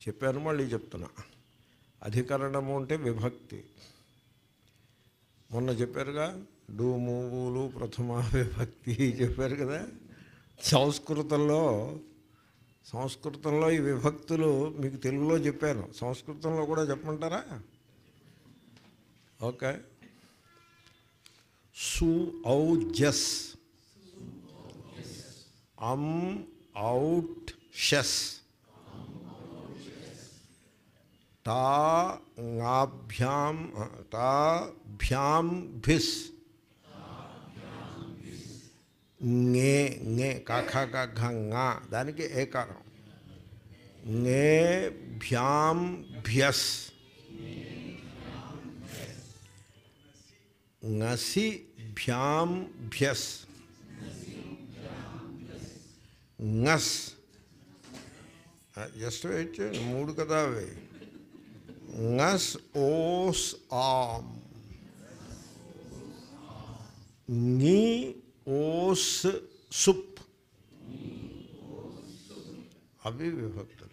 చెప్పాను మళ్ళీ చెప్తున్నా అధికరణము అంటే విభక్తి మొన్న చెప్పారుగా డూమువులు ప్రథమ విభక్తి చెప్పారు కదా సంస్కృతంలో సంస్కృతంలో ఈ విభక్తులు మీకు తెలుగులో చెప్పాను సంస్కృతంలో కూడా చెప్పమంటారా ఓకే సు ఔ జస్ అమ్ ఔట్ షస్ టా ঙాభ్యాం టాభ్యాం భిస్ ঙే ঙే కాఖా కాఖా ঙా దానికి ఏకారం ঙే భ్యాం భ్యస్ ঙసి భ్యాం భ్యస్ ঙస్ జస్ట్ వెయిట్ చేయండి మూడు కదా అవి ঙస్ ఓస్ ఆమ్ నీ ఓస్ సుప్ అవి విభక్తులు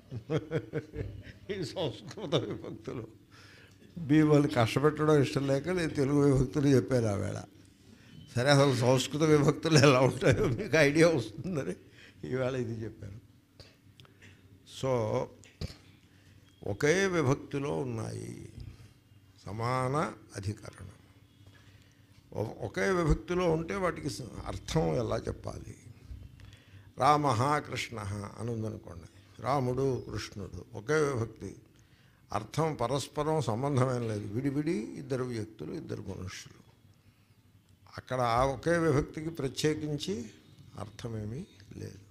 ఈ సంస్కృత విభక్తులు బీ వాళ్ళు కష్టపెట్టడం ఇష్టం లేక నేను తెలుగు విభక్తులు చెప్పాను ఆ వేళ సరే అసలు సంస్కృత విభక్తులు ఎలా ఉంటాయో మీకు ఐడియా వస్తుందని ఈవేళ ఇది చెప్పాను సో ఒకే విభక్తిలో ఉన్నాయి సమాన అధికరణం ఒ- ఒకే విభక్తిలో ఉంటే వాటికి స- అర్థం ఎలా చెప్పాలి రామ కృష్ణ అని ఉందనుకోండి రాముడు కృష్ణుడు ఒకే విభక్తి అర్థం పరస్పరం సంబంధమేం లేదు విడివిడి ఇద్దరు వ్యక్తులు ఇద్దరు మనుషులు అక్కడ ఆ ఒకే విభక్తికి ప్రత్యేకించి అర్థమేమీ లేదు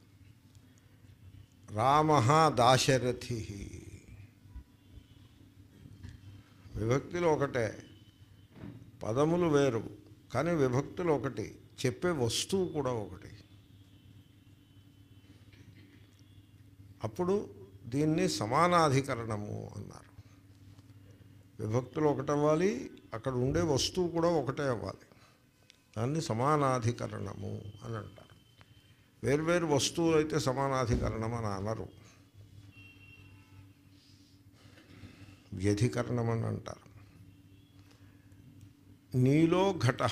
రామ దాశరథి విభక్తులు ఒకటే పదములు వేరు కానీ విభక్తులు ఒకటి చెప్పే వస్తువు కూడా ఒకటి అప్పుడు దీన్ని సమానాధికరణము అన్నారు విభక్తులు ఒకటవ్వాలి అక్కడ ఉండే వస్తువు కూడా ఒకటే అవ్వాలి దాన్ని సమానాధికరణము అని అంటారు వేర్వేరు వస్తువులు అయితే సమానాధికరణం అని అనరు వ్యధికరణం అని అంటారు నీలో ఘట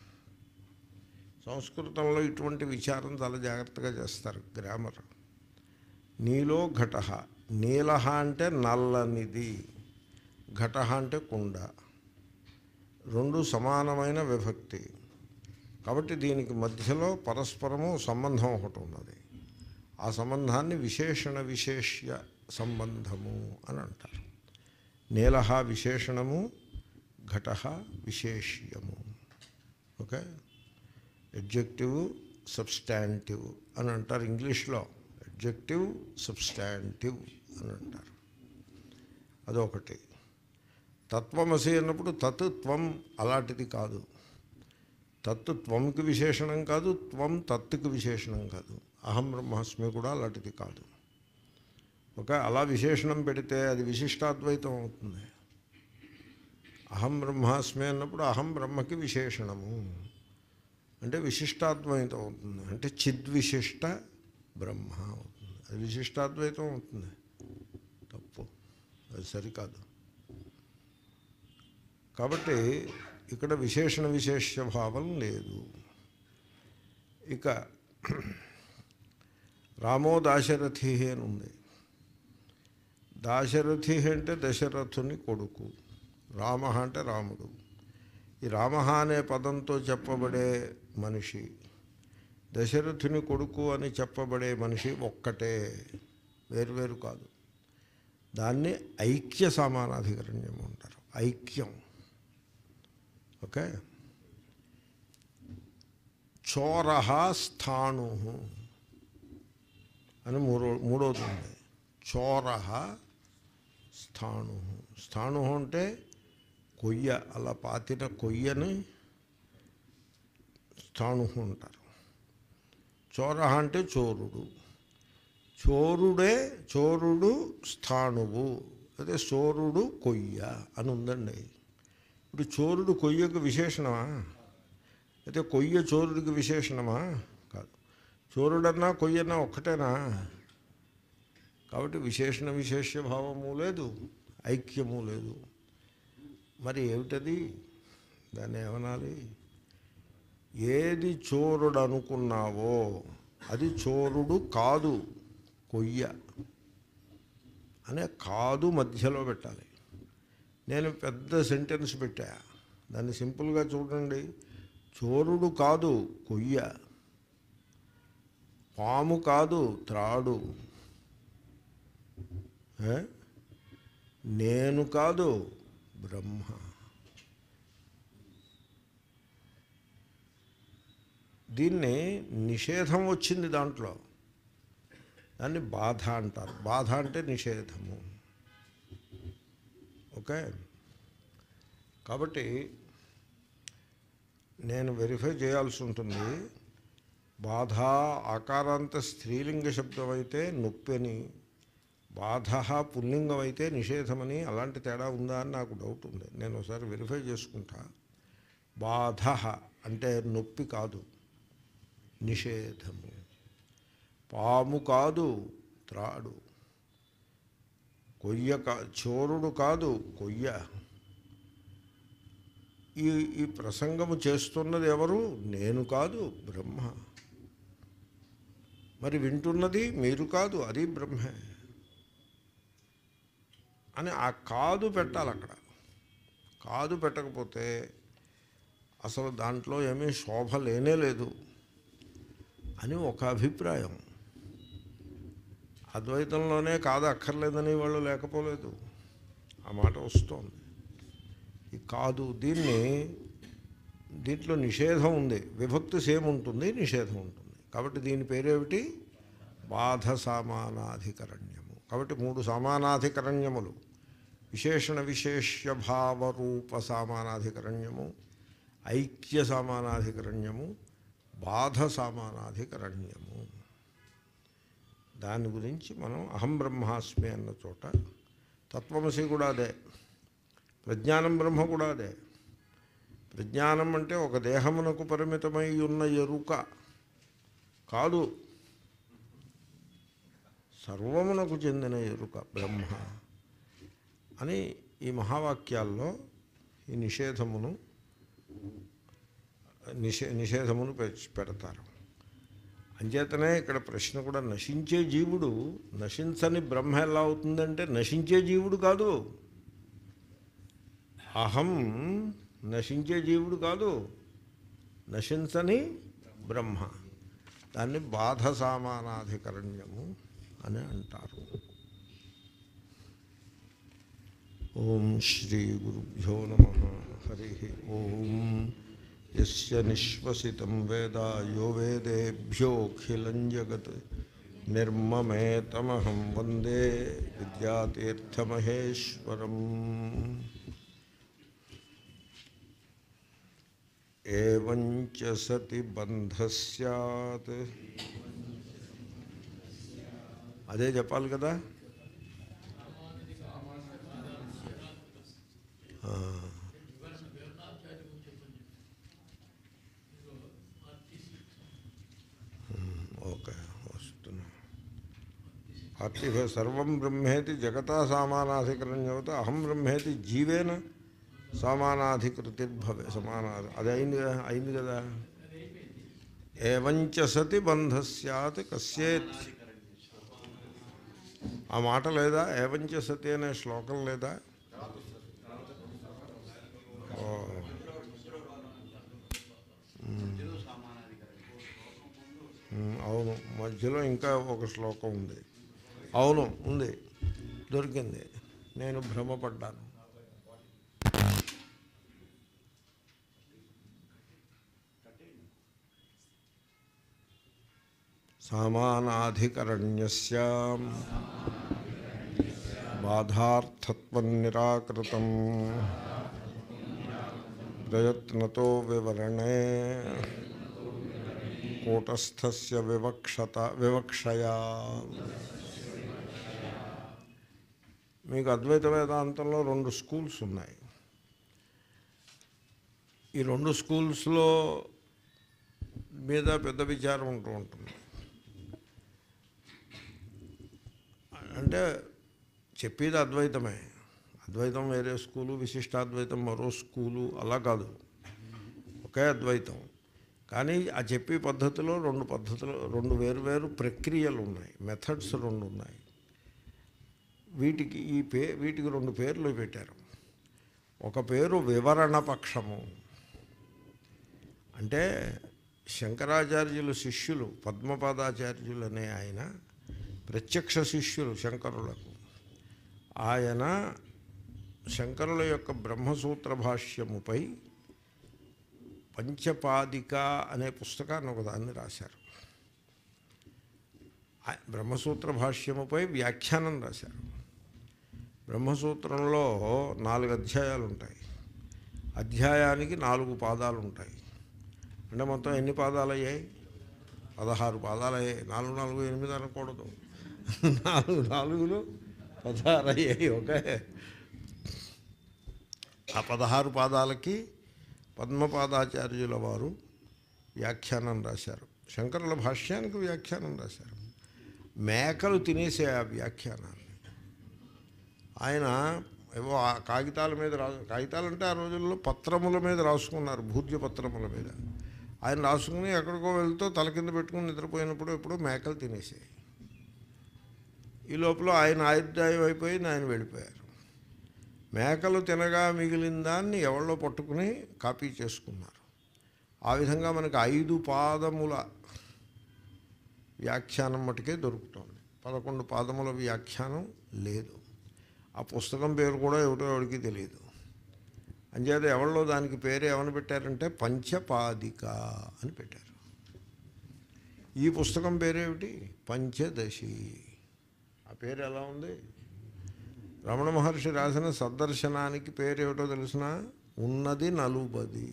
సంస్కృతంలో ఇటువంటి విచారం చాలా జాగ్రత్తగా చేస్తారు గ్రామర్ నీలో ఘట నీల అంటే నల్లనిది ఘట అంటే కుండ రెండు సమానమైన విభక్తి కాబట్టి దీనికి మధ్యలో పరస్పరము సంబంధం ఒకటి ఉన్నది ఆ సంబంధాన్ని విశేషణ విశేష్య సంబంధము అని అంటారు నీల విశేషణము ఘట విశేష్యము ఓకే ఎడ్జెక్టివ్ సబ్స్టాంటివ్ అని అంటారు ఇంగ్లీష్లో ఎడ్జెక్టివ్ సబ్స్టాంటివ్ అని అంటారు అదొకటి తత్వమసి అన్నప్పుడు తత్ త్వం అలాంటిది కాదు తత్తు త్వంకి విశేషణం కాదు త్వం తత్తుకి విశేషణం కాదు అహం బ్రహ్మాస్మి కూడా అలాంటిది కాదు ఒక అలా విశేషణం పెడితే అది విశిష్టాద్వైతం అవుతుంది అహం బ్రహ్మాస్మి అన్నప్పుడు అహం బ్రహ్మకి విశేషణము అంటే విశిష్టాద్వైతం అవుతుంది అంటే చిద్విశిష్ట బ్రహ్మ అవుతుంది అది విశిష్టాద్వైతం అవుతుంది తప్పు అది సరికాదు కాబట్టి ఇక్కడ విశేషణ విశేష భావం లేదు ఇక రామో దాశరథి అని ఉంది దాశరథి అంటే దశరథుని కొడుకు రామ అంటే రాముడు ఈ రామ అనే పదంతో చెప్పబడే మనిషి దశరథుని కొడుకు అని చెప్పబడే మనిషి ఒక్కటే వేరువేరు కాదు దాన్ని ఐక్య సమానాధికరణ్యం అంటారు ఐక్యం ఓకే చోర స్థాణు అని మూడో మూడోది ఉంది చోర స్థాణు స్థాణు అంటే కొయ్య అలా పాతిన కొయ్యని స్థాణు అంటారు చోర అంటే చోరుడు చోరుడే చోరుడు స్థాణువు అదే చోరుడు కొయ్య అని ఉందండి ఇప్పుడు చోరుడు కొయ్యకు విశేషణమా అయితే కొయ్య చోరుడికి విశేషణమా కాదు చోరుడన్నా కొయ్యన్నా ఒక్కటేనా కాబట్టి విశేషణ విశేష భావము లేదు ఐక్యము లేదు మరి ఏమిటది దాన్ని ఏమనాలి ఏది చోరుడు అనుకున్నావో అది చోరుడు కాదు కొయ్య అనే కాదు మధ్యలో పెట్టాలి నేను పెద్ద సెంటెన్స్ పెట్టా దాన్ని సింపుల్గా చూడండి చోరుడు కాదు కొయ్య పాము కాదు త్రాడు ఏ? నేను కాదు బ్రహ్మ దీన్ని నిషేధం వచ్చింది దాంట్లో దాన్ని బాధ అంటారు బాధ అంటే నిషేధము ఓకే కాబట్టి నేను వెరిఫై చేయాల్సి ఉంటుంది బాధ ఆకారాంత స్త్రీలింగ శబ్దం అయితే నొప్పి అని బాధ పుల్లింగం అయితే నిషేధమని అలాంటి తేడా ఉందా అని నాకు డౌట్ ఉంది నేను ఒకసారి వెరిఫై చేసుకుంటా బాధ అంటే నొప్పి కాదు నిషేధము పాము కాదు త్రాడు కొయ్య కా చోరుడు కాదు కొయ్య ఈ ఈ ప్రసంగము చేస్తున్నది ఎవరు నేను కాదు బ్రహ్మ మరి వింటున్నది మీరు కాదు అది బ్రహ్మే అని ఆ కాదు పెట్టాలి అక్కడ కాదు పెట్టకపోతే అసలు దాంట్లో ఏమీ శోభ లేనే లేదు అని ఒక అభిప్రాయం అద్వైతంలోనే కాదు అక్కర్లేదని వాళ్ళు లేకపోలేదు ఆ మాట వస్తోంది ఈ కాదు దీన్ని దీంట్లో నిషేధం ఉంది విభక్తి సేమ్ ఉంటుంది నిషేధం ఉంటుంది కాబట్టి దీని పేరేమిటి బాధ సామానాధికరణ్యము కాబట్టి మూడు సామానాధికరణ్యములు విశేషణ విశేష్య భావరూప సామానాధికరణ్యము ఐక్య సామానాధికరణ్యము బాధ సామానాధికరణ్యము దాని గురించి మనం అహం బ్రహ్మాస్మి అన్న చోట తత్వమసి కూడా అదే ప్రజ్ఞానం బ్రహ్మ కూడా అదే ప్రజ్ఞానం అంటే ఒక దేహమునకు పరిమితమై ఉన్న ఎరుక కాదు సర్వమునకు చెందిన ఎరుక బ్రహ్మ అని ఈ మహావాక్యాల్లో ఈ నిషేధమును నిషే నిషేధమును పె- పెడతారు అంచేతనే ఇక్కడ ప్రశ్న కూడా నశించే జీవుడు నశించని బ్రహ్మ ఎలా అవుతుందంటే నశించే జీవుడు కాదు అహం నశించే జీవుడు కాదు నశించని బ్రహ్మ దాన్ని బాధ సామానాధికరణ్యము అని అంటారు ఓం శ్రీ గురుభ్యో నమ హరి ఓం యస్య నిశ్వసితం వేద యో వేదేభ్యోఖిలం జగత్ నిర్మమేతమహం వందే విద్యాతీర్థమహేశ్వరం ఏవంచ సతి బంధ సత్ అదే చెప్పాలి కదా ఆ. ఉమ్, ఓకే వస్తున్నా ఫార్టీ ఫైవ్ సర్వం బ్రహ్మేతి జగతా సామానాధికరణ్యవత అహం బ్రహ్మేతి జీవేన సమానాధికృతిర్భవే సమానా అది అయింది కదా అయింది కదా ఏవంచ సతి బంధ సత్ కస్యేత్ ఆ మాట లేదా ఏవంచ సతి అనే శ్లోకం లేదా ఓ. ఉమ్, అవును మధ్యలో ఇంకా ఒక శ్లోకం ఉంది అవును ఉంది దొరికింది నేను భ్రమపడ్డాను సామానాధికరణ్యస్య బాధార్థత్వం నిరాకృతం ప్రయత్నతో వివరణే కూటస్థస్య వివక్షత వివక్షయా మీకు అద్వైత వేదాంతంలో రెండు స్కూల్స్ ఉన్నాయి ఈ రెండు స్కూల్స్లో మీద పెద్ద విచారం ఉంటూ ఉంటుంది అంటే చెప్పేది అద్వైతమే అద్వైతం వేరే స్కూలు విశిష్టాద్వైతం మరో స్కూలు అలా కాదు ఒకే అద్వైతం కానీ ఆ చెప్పే పద్ధతిలో రెండు పద్ధతులు రెండు వేరు వేరు ప్రక్రియలు ఉన్నాయి మెథడ్స్ రెండు ఉన్నాయి వీటికి ఈ పే వీటికి రెండు పేర్లు పెట్టారు ఒక పేరు వివరణ పక్షము అంటే శంకరాచార్యుల శిష్యులు పద్మపాదాచార్యులు అనే ఆయన ప్రత్యక్ష శిష్యులు శంకరులకు ఆయన శంకరుల యొక్క బ్రహ్మసూత్ర భాష్యముపై పంచపాదిక అనే పుస్తకాన్ని ఒకదాన్ని రాశారు ఆ- బ్రహ్మసూత్ర భాష్యముపై వ్యాఖ్యానం రాశారు బ్రహ్మసూత్రంలో నాలుగు అధ్యాయాలు ఉంటాయి అధ్యాయానికి నాలుగు పాదాలు ఉంటాయి అంటే మొత్తం ఎన్ని పాదాలు అయ్యాయి పదహారు పాదాలు అయ్యాయి నాలుగు నాలుగు ఎనిమిది అనకూడదు నాలుగు నాలుగులు పదహారు అయ్యాయి ఓకే ఆ పదహారు పాదాలకి పద్మపాదాచార్యుల వారు వ్యాఖ్యానం రాశారు శంకరుల భాష్యానికి వ్యాఖ్యానం రాశారు మేకలు తినేసే ఆ వ్యాఖ్యానాన్ని ఆయన ఏవో ఆ కాగితాల మీద రా కాగితాలు అంటే ఆ రోజుల్లో పత్రముల మీద రాసుకున్నారు భూర్య పత్రముల మీద ఆయన రాసుకుని ఎక్కడికో వెళ్తూ తల కింద పెట్టుకుని నిద్రపోయినప్పుడు ఎప్పుడో మేకలు తినేసాయి ఈ లోపల ఆయన ఆయుర్దాయం అయిపోయింది ఆయన వెళ్ళిపోయారు మేకలు తినగా మిగిలిన దాన్ని ఎవళ్ళో పట్టుకుని కాపీ చేసుకున్నారు ఆ విధంగా మనకు ఐదు పాదముల వ్యాఖ్యానం మటుకే దొరుకుతుంది పదకొండు పాదముల వ్యాఖ్యానం లేదు ఆ పుస్తకం పేరు కూడా ఎవరో ఎవరికి తెలియదు అంచేత ఎవరిలో దానికి పేరు ఏమని పెట్టారంటే పంచపాదిక అని పెట్టారు ఈ పుస్తకం పేరేమిటి పంచదశి ఆ పేరు ఎలా ఉంది రమణ మహర్షి రాసిన సద్దర్శనానికి పేరేమిటో తెలిసిన ఉన్నది నలుబది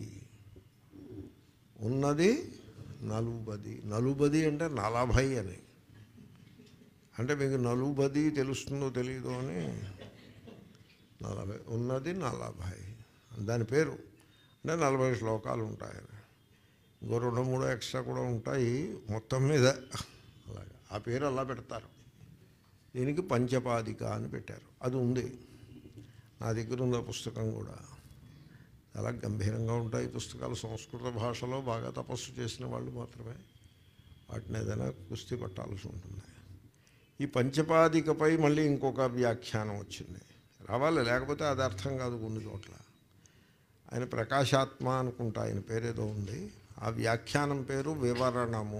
ఉన్నది నలుబది నలుబది అంటే నలభై అని అంటే మీకు నలుబది తెలుస్తుందో తెలియదు అని నలభై ఉన్నది నలభై దాని పేరు అంటే నలభై శ్లోకాలు ఉంటాయని ఇంకో రెండు మూడు ఎక్స్ట్రా కూడా ఉంటాయి మొత్తం మీద అలాగా ఆ పేరు అలా పెడతారు దీనికి పంచపాదిక అని పెట్టారు అది ఉంది నా దగ్గర ఉంది ఆ పుస్తకం కూడా చాలా గంభీరంగా ఉంటాయి ఈ పుస్తకాలు సంస్కృత భాషలో బాగా తపస్సు చేసిన వాళ్ళు మాత్రమే వాటిని ఏదైనా కుస్తీ పట్టాల్సి ఉంటుంది ఈ పంచపాదికపై మళ్ళీ ఇంకొక వ్యాఖ్యానం వచ్చింది రావాలి లేకపోతే అది అర్థం కాదు కొన్ని చోట్ల ఆయన ప్రకాశాత్మ అనుకుంటా ఆయన పేరేదో ఉంది ఆ వ్యాఖ్యానం పేరు వివరణము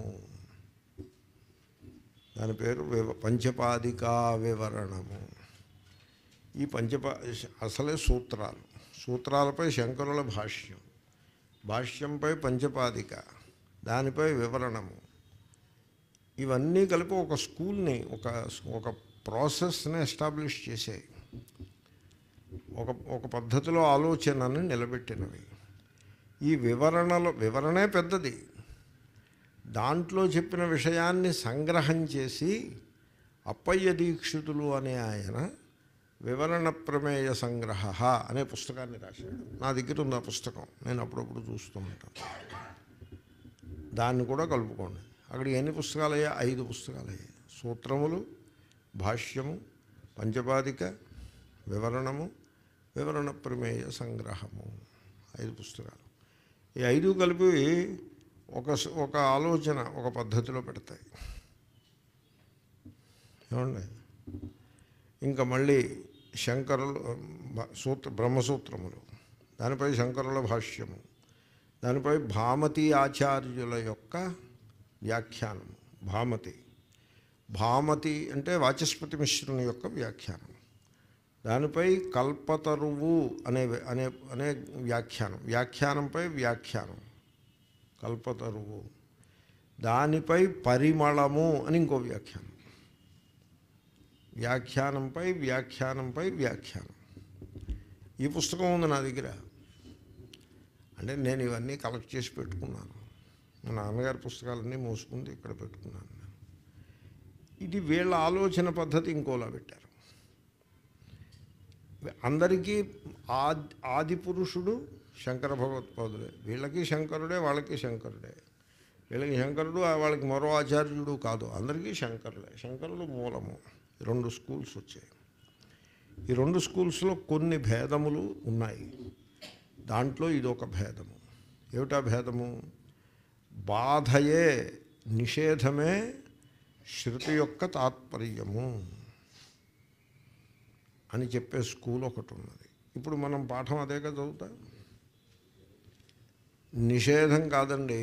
దాని పేరు వివ పంచపాదికా వివరణము ఈ పంచపా అసలే సూత్రాలు సూత్రాలపై శంకరుల భాష్యం భాష్యంపై పంచపాదిక దానిపై వివరణము ఇవన్నీ కలిపి ఒక స్కూల్ని ఒక ఒక ప్రాసెస్ని ఎస్టాబ్లిష్ చేసాయి ఒక ఒక పద్ధతిలో ఆలోచనని నిలబెట్టినవి ఈ వివరణలో వివరణే పెద్దది దాంట్లో చెప్పిన విషయాన్ని సంగ్రహం చేసి అప్పయ్య దీక్షితులు అనే ఆయన వివరణ ప్రమేయ సంగ్రహ అనే పుస్తకాన్ని రాశాడు నా దగ్గర ఉంది ఆ పుస్తకం నేను అప్పుడప్పుడు చూస్తూ ఉంటాను దాన్ని కూడా కలుపుకోండి అక్కడికి ఎన్ని పుస్తకాలు అయ్యాయి ఐదు పుస్తకాలు అయ్యాయి సూత్రములు భాష్యము పంచపాదిక వివరణము వివరణ ప్రమేయ సంగ్రహము ఐదు పుస్తకాలు ఈ ఐదు కలిపి ఒక స- ఒక ఆలోచన ఒక పద్ధతిలో పెడతాయి ఏమండి ఇంకా మళ్ళీ శంకరులు భ- సూత్ర బ్రహ్మసూత్రములు దానిపై శంకరుల భాష్యము దానిపై భామతి ఆచార్యుల యొక్క వ్యాఖ్యానం భామతి భామతి అంటే వాచస్పతి మిశ్రుని యొక్క వ్యాఖ్యానం దానిపై కల్పతరువు అనే అనే అనే వ్యాఖ్యానం వ్యాఖ్యానంపై వ్యాఖ్యానం కల్పతరువు దానిపై పరిమళము అని ఇంకో వ్యాఖ్యానం వ్యాఖ్యానంపై వ్యాఖ్యానంపై వ్యాఖ్యానం ఈ పుస్తకం ఉంది నా దగ్గర అంటే నేను ఇవన్నీ కలెక్ట్ చేసి పెట్టుకున్నాను మా నాన్నగారి పుస్తకాలన్నీ మోసుకుంది ఇక్కడ పెట్టుకున్నాను నేను. ఇది వీళ్ళ ఆలోచన పద్ధతి ఇంకోలా పెట్టారు అందరికీ ఆది ఆది పురుషుడు శంకర భగవత్పాదులే వీళ్ళకి శంకరుడే వాళ్ళకి శంకరుడే వీళ్ళకి శంకరుడు ఆ వాళ్ళకి మరో ఆచార్యుడు కాదు అందరికీ శంకరుడే శంకరుడు మూలము రెండు స్కూల్స్ వచ్చాయి ఈ రెండు స్కూల్స్లో కొన్ని భేదములు ఉన్నాయి దాంట్లో ఇదొక భేదము ఏమిటా భేదము బాధయే నిషేధమే శృతి యొక్క తాత్పర్యము అని చెప్పే స్కూల్ ఒకటి ఉన్నది ఇప్పుడు మనం పాఠం అదేగా చదువుతా నిషేధం కాదండి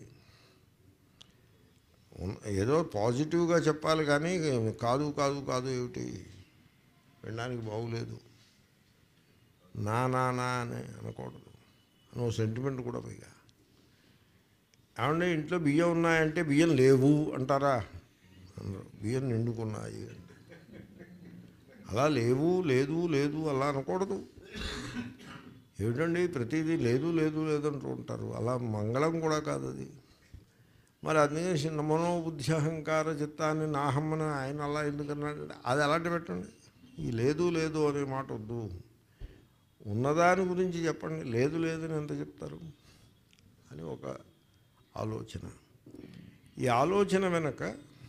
ఉన్- ఏదో పాజిటివ్గా చెప్పాలి కానీ కాదు కాదు కాదు ఏమిటి వినడానికి బాగులేదు నా నా నా అని అనకూడదు నువ్వు సెంటిమెంట్ కూడా పైగా ఏమంటే ఇంట్లో బియ్యం ఉన్నాయంటే బియ్యం లేవు అంటారా అనరు బియ్యం నిండుకున్నాయి అంటే అలా లేవు లేదు లేదు అలా అనకూడదు ఏమిటండి ప్రతిదీ లేదు లేదు లేదు అంటూ ఉంటారు అలా మంగళం కూడా కాదు అది మరి అందుకని చిన్న మనోబుద్ధి అహంకార చిత్తాన్ని నాహమ్మని ఆయన అలా ఎందుకన్నాడు అది అలాంటి పెట్టండి ఈ లేదు లేదు అనే మాట వద్దు ఉన్నదాని గురించి చెప్పండి లేదు లేదని ఎంత చెప్తారు అని ఒక ఆలోచన ఈ ఆలోచన వెనక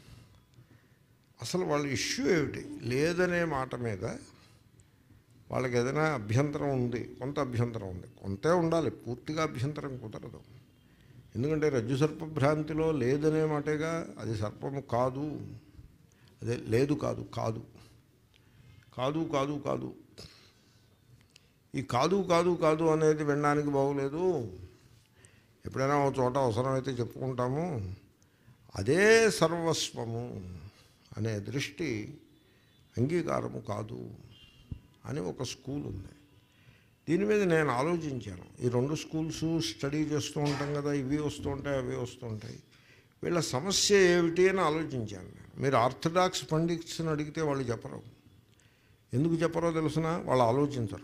అసలు వాళ్ళ ఇష్యూ ఏమిటి లేదనే మాట మీద వాళ్ళకి ఏదైనా అభ్యంతరం ఉంది కొంత అభ్యంతరం ఉంది కొంతే ఉండాలి పూర్తిగా అభ్యంతరం కుదరదు ఎందుకంటే రజ్జు సర్ప భ్రాంతిలో లేదనే మాటేగా అది సర్పము కాదు అదే లేదు కాదు కాదు కాదు కాదు కాదు ఈ కాదు కాదు కాదు అనేది వినడానికి బాగోలేదు ఎప్పుడైనా ఒక చోట అవసరమైతే చెప్పుకుంటాము అదే సర్వస్వము అనే దృష్టి అంగీకారము కాదు అని ఒక స్కూల్ ఉంది దీని మీద నేను ఆలోచించాను ఈ రెండు స్కూల్స్ స్టడీ చేస్తూ ఉంటాం కదా ఇవి వస్తూ ఉంటాయి అవి వస్తూ ఉంటాయి వీళ్ళ సమస్య ఏమిటి అని ఆలోచించాను నేను మీరు ఆర్థడాక్స్ పండిట్స్ని అడిగితే వాళ్ళు చెప్పరు ఎందుకు చెప్పరో తెలుసిన వాళ్ళు ఆలోచించరు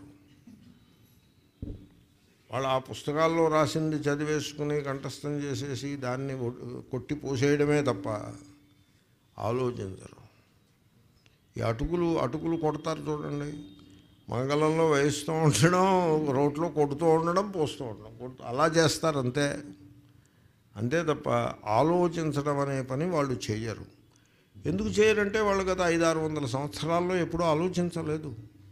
వాళ్ళు ఆ పుస్తకాల్లో రాసింది చదివేసుకుని కంఠస్థం చేసేసి దాన్ని ఒ- కొట్టి పోసేయడమే తప్ప ఆలోచించరు ఈ అటుకులు అటుకులు కొడతారు చూడండి మంగళంలో వేస్తూ ఉండడం రోట్లో కొడుతూ ఉండడం పోస్తూ ఉండడం కొడుతూ అలా చేస్తారు అంతే అంతే తప్ప ఆలోచించడం అనే పని వాళ్ళు చేయరు ఎందుకు చేయరంటే వాళ్ళు గత ఐదు ఆరు వందల సంవత్సరాల్లో ఎప్పుడూ ఆలోచించలేదు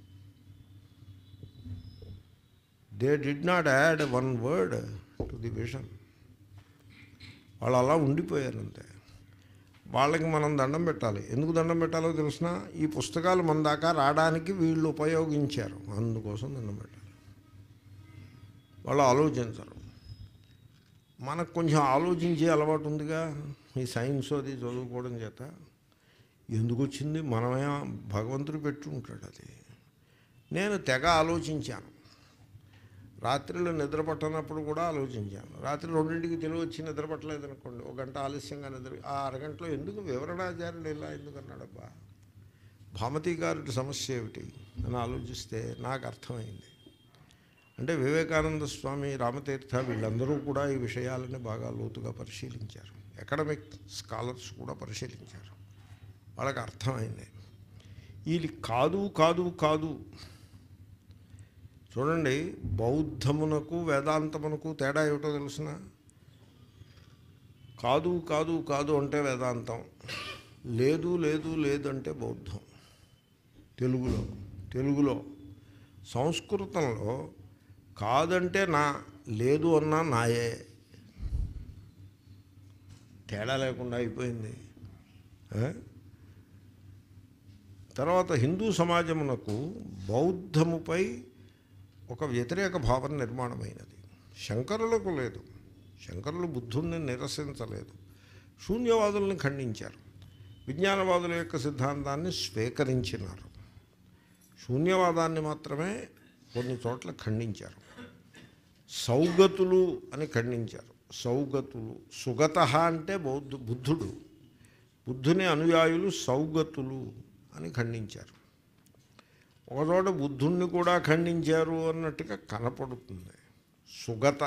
they did not add one word to the vision వాళ్ళు అలా ఉండిపోయారు అంతే వాళ్ళకి మనం దండం పెట్టాలి ఎందుకు దండం పెట్టాలో తెలిసిన ఈ పుస్తకాలు మన దాకా రావడానికి వీళ్ళు ఉపయోగించారు అందుకోసం దండం పెట్టాలి వాళ్ళు ఆలోచించరు మనకు కొంచెం ఆలోచించే అలవాటు ఉందిగా ఈ సైన్స్ అది చదువుకోవడం చేత ఎందుకు వచ్చింది మనమే భగవంతుడు పెట్టి ఉంటాడు అది నేను తెగ ఆలోచించాను రాత్రిలో నిద్ర పట్టనప్పుడు కూడా ఆలోచించాను రాత్రి రెండింటికి తెలివి వచ్చి నిద్ర పట్టలేదు అనుకోండి ఒక గంట ఆలస్యంగా నిద్ర ఆ అరగంటలో ఎందుకు వివరణాచార్యుడు ఇలా ఎందుకు అన్నాడబ్బా భామతి గారి సమస్య ఏమిటి అని ఆలోచిస్తే నాకు అర్థమైంది అంటే వివేకానంద స్వామి రామతీర్థ వీళ్ళందరూ కూడా ఈ విషయాలని బాగా లోతుగా పరిశీలించారు అకాడమిక్ స్కాలర్స్ కూడా పరిశీలించారు వాళ్ళకి అర్థమైంది వీళ్ళు కాదు కాదు కాదు చూడండి బౌద్ధమునకు వేదాంతమునకు తేడా ఏమిటో తెలుసిన కాదు కాదు కాదు అంటే వేదాంతం లేదు లేదు లేదు అంటే బౌద్ధం తెలుగులో తెలుగులో సంస్కృతంలో కాదంటే నా లేదు అన్నా నాయే తేడా లేకుండా అయిపోయింది ఆ? తర్వాత హిందూ సమాజమునకు బౌద్ధముపై ఒక వ్యతిరేక భావన నిర్మాణమైనది శంకరులకు లేదు శంకరులు బుద్ధుణ్ణి నిరసించలేదు శూన్యవాదుల్ని ఖండించారు విజ్ఞానవాదుల యొక్క సిద్ధాంతాన్ని స్వీకరించినారు శూన్యవాదాన్ని మాత్రమే కొన్ని చోట్ల ఖండించారు సౌగతులు అని ఖండించారు సౌగతులు సుగత అంటే బౌద్ధ బుద్ధుడు బుద్ధుని అనుయాయులు సౌగతులు అని ఖండించారు ఒకచోట బుద్ధుణ్ణి కూడా ఖండించారు అన్నట్టుగా కనపడుతుంది సుగత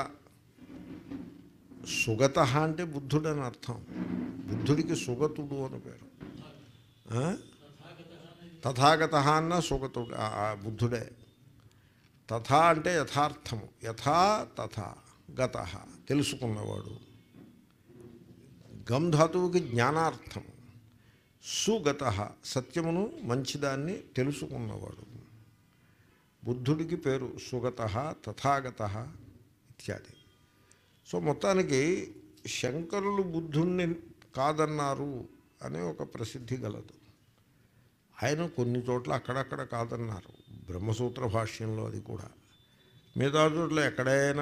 సుగత అంటే బుద్ధుడు అని అర్థం బుద్ధుడికి సుగతుడు అని పేరు ఆ? తథాగత అన్న సుగతుడు ఆ, ఆ బుద్ధుడే తథా అంటే యథార్థము యథా తథా గత తెలుసుకున్నవాడు గమ్ ధాతువుకి జ్ఞానార్థము సుగత సత్యమును మంచిదాన్ని తెలుసుకున్నవాడు బుద్ధుడికి పేరు సుగత తథాగత ఇత్యాది సో మొత్తానికి శంకరులు బుద్ధుణ్ణి కాదన్నారు అనే ఒక ప్రసిద్ధి గలదు ఆయన కొన్ని చోట్ల అక్కడక్కడ కాదన్నారు బ్రహ్మసూత్ర భాష్యంలో అది కూడా మిగతా చోట్ల ఎక్కడైనా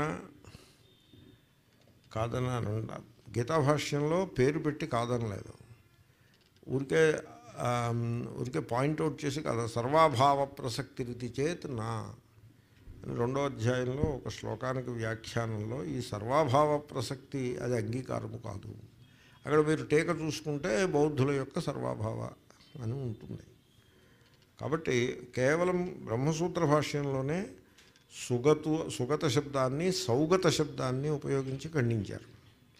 కాదని అన గీతా భాష్యంలో పేరు పెట్టి కాదనలేదు ఊరికే ఆమ్, ఊరికే పాయింట్అవుట్ చేసి కదా సర్వాభావ ప్రసక్తి రీతి చేత్ నా అని రెండో అధ్యాయంలో ఒక శ్లోకానికి వ్యాఖ్యానంలో ఈ సర్వాభావ ప్రసక్తి అది అంగీకారము కాదు అక్కడ మీరు టీక చూసుకుంటే బౌద్ధుల యొక్క సర్వాభావ అని ఉంటుంది కాబట్టి కేవలం బ్రహ్మసూత్ర భాష్యంలోనే సుగతు సుగత శబ్దాన్ని సౌగత శబ్దాన్ని ఉపయోగించి ఖండించారు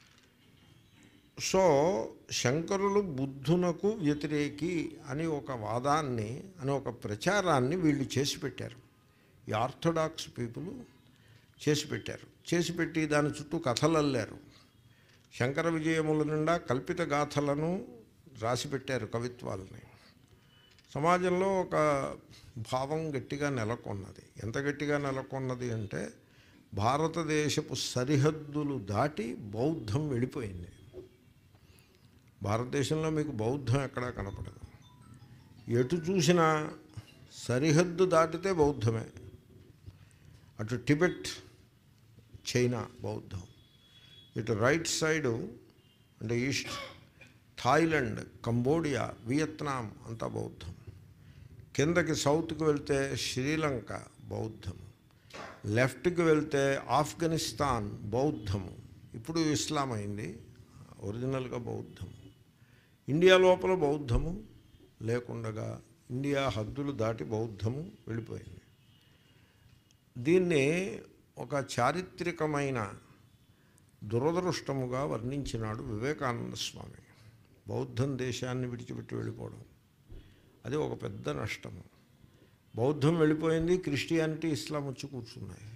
సో శంకరులు బుద్ధునకు వ్యతిరేకి అని ఒక వాదాన్ని అని ఒక ప్రచారాన్ని వీళ్ళు చేసి పెట్టారు ఈ ఆర్థడాక్స్ పీపుల్ చేసి పెట్టారు చేసి పెట్టి దాని చుట్టూ కథలు అల్లారు శంకర విజయముల నిండా కల్పిత గాథలను రాసి పెట్టారు కవిత్వాలని సమాజంలో ఒక భావం గట్టిగా నెలకొన్నది ఎంత గట్టిగా నెలకొన్నది అంటే భారతదేశపు సరిహద్దులు దాటి బౌద్ధం వెళ్ళిపోయింది భారతదేశంలో మీకు బౌద్ధం ఎక్కడా కనపడదు ఎటు చూసినా సరిహద్దు దాటితే బౌద్ధమే అటు టిబెట్ చైనా బౌద్ధం ఇటు రైట్ సైడు అంటే ఈస్ట్ థాయిలాండ్ కంబోడియా వియత్నాం అంతా బౌద్ధం కిందకి సౌత్కి వెళ్తే శ్రీలంక బౌద్ధం లెఫ్ట్కి వెళ్తే ఆఫ్ఘనిస్తాన్ బౌద్ధము ఇప్పుడు ఇస్లాం అయింది ఒరిజినల్గా బౌద్ధము ఇండియా లోపల బౌద్ధము లేకుండగా ఇండియా హద్దులు దాటి బౌద్ధము వెళ్ళిపోయింది దీన్ని ఒక చారిత్రకమైన దురదృష్టముగా వర్ణించినాడు వివేకానంద స్వామి బౌద్ధం దేశాన్ని విడిచిపెట్టి వెళ్ళిపోవడం అది ఒక పెద్ద నష్టము బౌద్ధం వెళ్ళిపోయింది క్రిస్టియానిటీ ఇస్లాం వచ్చి కూర్చున్నాయి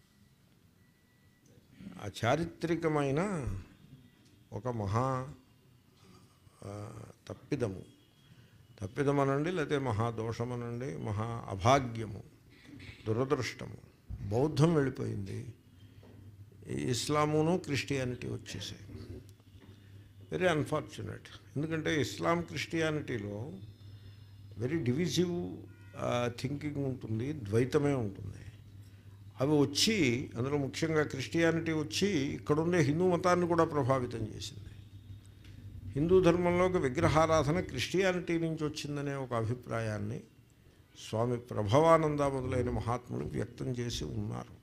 ఆ చారిత్రకమైన ఒక మహా ఆ, తప్పిదము తప్పిదమనండి లేకపోతే మహాదోషమనండి మహా అభాగ్యము దురదృష్టము బౌద్ధం వెళ్ళిపోయింది ఈ ఇస్లామును క్రిస్టియానిటీ వచ్చేసాయి వెరీ అన్ఫార్చునేట్ ఎందుకంటే ఇస్లాం క్రిస్టియానిటీలో వెరీ డివిజివ్ థింకింగ్ ఉంటుంది ద్వైతమే ఉంటుంది అవి వచ్చి అందులో ముఖ్యంగా క్రిస్టియానిటీ వచ్చి ఇక్కడుండే హిందూ మతాన్ని కూడా ప్రభావితం చేసింది హిందూ ధర్మంలోకి విగ్రహారాధన క్రిస్టియానిటీ నుంచి వచ్చిందనే ఒక అభిప్రాయాన్ని స్వామి ప్రభవానంద మొదలైన మహాత్ములు వ్యక్తం చేసి ఉన్నారు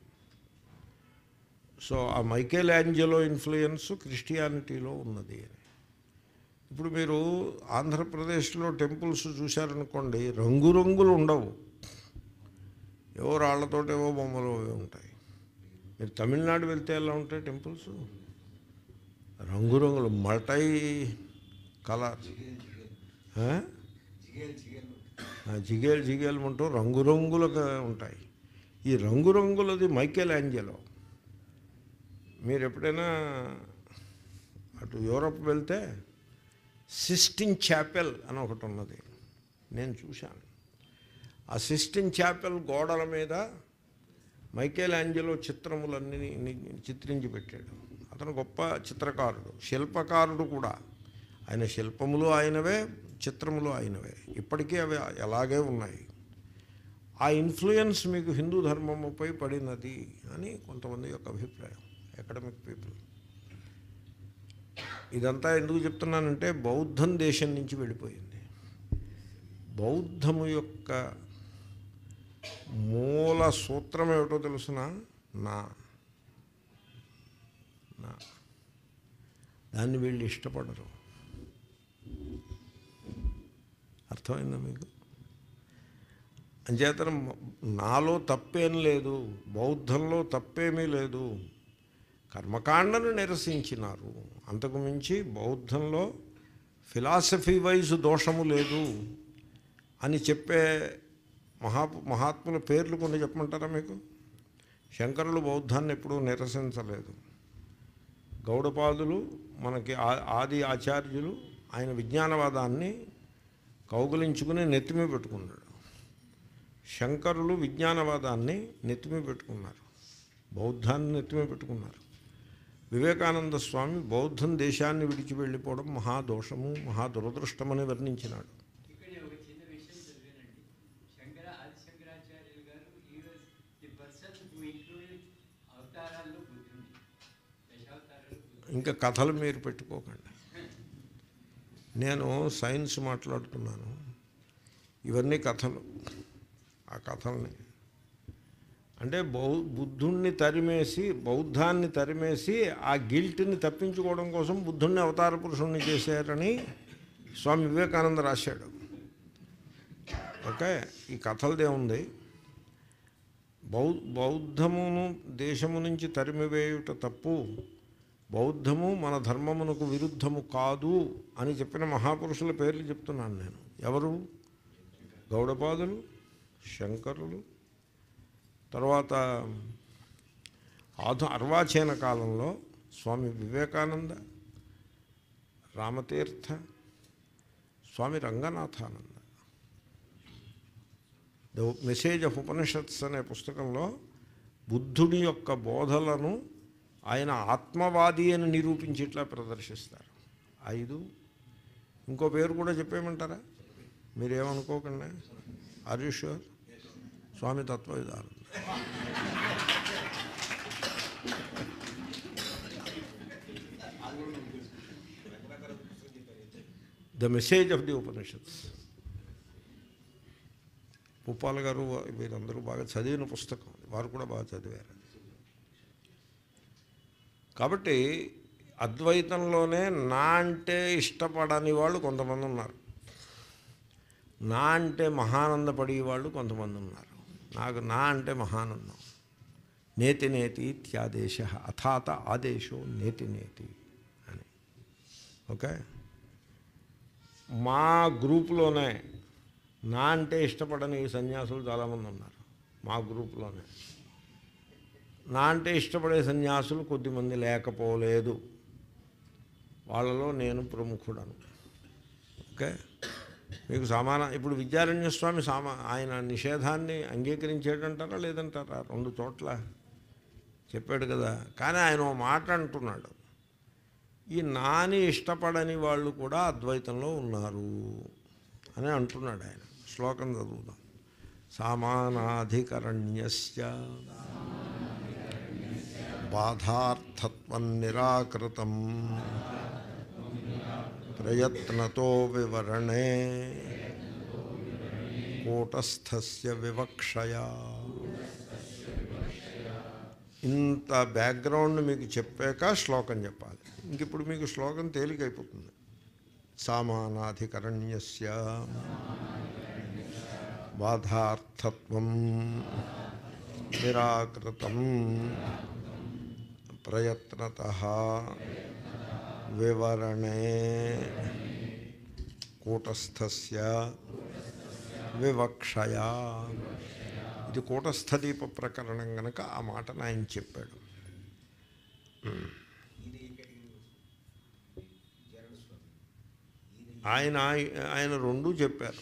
సో ఆ మైకేల్ యాంజలో ఇన్ఫ్లుయెన్స్ క్రిస్టియానిటీలో ఉన్నది అని ఇప్పుడు మీరు ఆంధ్రప్రదేశ్లో టెంపుల్స్ చూశారనుకోండి రంగురంగులు ఉండవు ఏవో రాళ్లతోటేవో బొమ్మలు అవి ఉంటాయి మీరు తమిళనాడు వెళ్తే ఎలా ఉంటాయి టెంపుల్స్ రంగురంగులు మల్టై కలర్ ఆ? ఆ, జిగేలు జిగేలు అంటూ రంగురంగులుగా ఉంటాయి ఈ రంగురంగులది మైకేల్ యాంజలో మీరు ఎప్పుడైనా అటు యూరప్ వెళ్తే సిస్టిన్ చాపెల్ అని ఒకటి ఉన్నది నేను చూశాను ఆ సిస్టిన్ చాపెల్ గోడల మీద మైకేల్ యాంజలో చిత్రములన్నీ ని- చిత్రించి పెట్టాడు అతను గొప్ప చిత్రకారుడు శిల్పకారుడు కూడా ఆయన శిల్పములు ఆయనవే చిత్రములు ఆయనవే ఇప్పటికీ అవి అలాగే ఉన్నాయి ఆ ఇన్ఫ్లుయెన్స్ మీకు హిందూ ధర్మముపై పడినది అని కొంతమంది యొక్క అభిప్రాయం అకాడమిక్ పీపుల్ ఇదంతా ఎందుకు చెప్తున్నానంటే బౌద్ధం దేశం నుంచి వెళ్ళిపోయింది బౌద్ధము యొక్క మూల సూత్రం ఏమిటో తెలుసిన నా నా దాన్ని వీళ్ళు ఇష్టపడరు అర్థమైందా మీకు అంచేతనం నాలో తప్పేం లేదు బౌద్ధంలో తప్పేమీ లేదు కర్మకాండను నిరసించినారు అంతకు మించి బౌద్ధంలో ఫిలాసఫీ వైజ్ దోషము లేదు అని చెప్పే మహా మహాత్ముల పేర్లు కొన్ని చెప్పమంటారా మీకు శంకరులు బౌద్ధాన్ని ఎప్పుడూ నిరసించలేదు గౌడపాదులు మనకి ఆ- ఆది ఆచార్యులు ఆయన విజ్ఞానవాదాన్ని కౌగులించుకుని నెత్తిమీ పెట్టుకున్నాడు శంకరులు విజ్ఞానవాదాన్ని నెత్తిమీ పెట్టుకున్నారు బౌద్ధాన్ని నెత్తిమీ పెట్టుకున్నారు వివేకానంద స్వామి బౌద్ధం దేశాన్ని విడిచి వెళ్ళిపోవడం మహాదోషము మహా దురదృష్టమని వర్ణించినాడు ఇక్కడ ఒక చిన్న విషయం చదివానండి శంకర ఆది శంకరాచార్యులు గారు ఈ ది పర్సన్ హూ ఇంక్లూడెడ్ అవతారాల్లో బుద్ధుని దశావతారాలు బుద్ధుని ఇంకా కథలు మీరు పెట్టుకోకండి నేను సైన్స్ మాట్లాడుతున్నాను ఇవన్నీ కథలు ఆ కథల్ని అంటే బౌ బుద్ధుణ్ణి తరిమేసి బౌద్ధాన్ని తరిమేసి ఆ గిల్ట్ని తప్పించుకోవడం కోసం బుద్ధుణ్ణి అవతార పురుషుణ్ణి చేశారని స్వామి వివేకానంద రాశాడు ఓకే ఈ కథలదే ఉంది బౌ బౌద్ధమును దేశము నుంచి తరిమివేయుట తప్పు బౌద్ధము మన ధర్మమునకు విరుద్ధము కాదు అని చెప్పిన మహాపురుషుల పేర్లు చెప్తున్నాను నేను ఎవరు గౌడపాదులు శంకరులు తర్వాత ఆధు అర్వాచీన కాలంలో Swami Vivekananda Ramatirtha Swami Ranganathananda the message of Upanishads అనే పుస్తకంలో బుద్ధుడి యొక్క బోధలను ఆయన ఆత్మవాది అని నిరూపించి ఇట్లా ప్రదర్శిస్తారు ఐదు ఇంకో పేరు కూడా చెప్పేయమంటారా మీరేమనుకోకండి ఆర్ స్వామి తత్వవిధానం the message of the Upanishads Bhupal గారు వీరందరూ బాగా చదివిన పుస్తకం వారు కూడా బాగా చదివారు కాబట్టి అద్వైతంలోనే నా అంటే ఇష్టపడని వాళ్ళు కొంతమంది ఉన్నారు నా అంటే మహానందపడే వాళ్ళు కొంతమంది ఉన్నారు నాకు నా అంటే మహానందం నేతి నేతి ఇత్యాదేశ అథాత ఆదేశో నేతి నేతి అని ఓకే మా గ్రూపులోనే నా అంటే ఇష్టపడని సన్యాసులు చాలామంది ఉన్నారు మా గ్రూపులోనే నా అంటే ఇష్టపడే సన్యాసులు కొద్దిమంది లేకపోలేదు వాళ్ళలో నేను ప్రముఖుడను ఓకే మీకు సమాన ఇప్పుడు విద్యారణ్య స్వామి సామా ఆయన నిషేధాన్ని అంగీకరించేటంటారా లేదంటారా రెండు చోట్ల చెప్పాడు కదా కానీ ఆయన ఓ మాట అంటున్నాడు ఈ నాని ఇష్టపడని వాళ్ళు కూడా అద్వైతంలో ఉన్నారు అని అంటున్నాడు ఆయన శ్లోకం చదువుదాం సామానాధికరణ్యస్య బాధార్థత్వం నిరాకృతం ప్రయత్నతో వివరణే కూటస్థస్య వివక్షయా ఇంత బ్యాక్గ్రౌండ్ మీకు చెప్పాక శ్లోకం చెప్పాలి ఇంక ఇప్పుడు మీకు శ్లోకం తేలికైపోతుంది సామానాధికరణ్యస్య బాధార్థత్వం నిరాకృతం ప్రయత్నత వివరణే కూటస్థస్య వివక్షయా ఇది కూటస్థదీప ప్రకరణం గనక ఆ మాటను ఆయన చెప్పాడు ఆయన ఆయన రెండూ చెప్పారు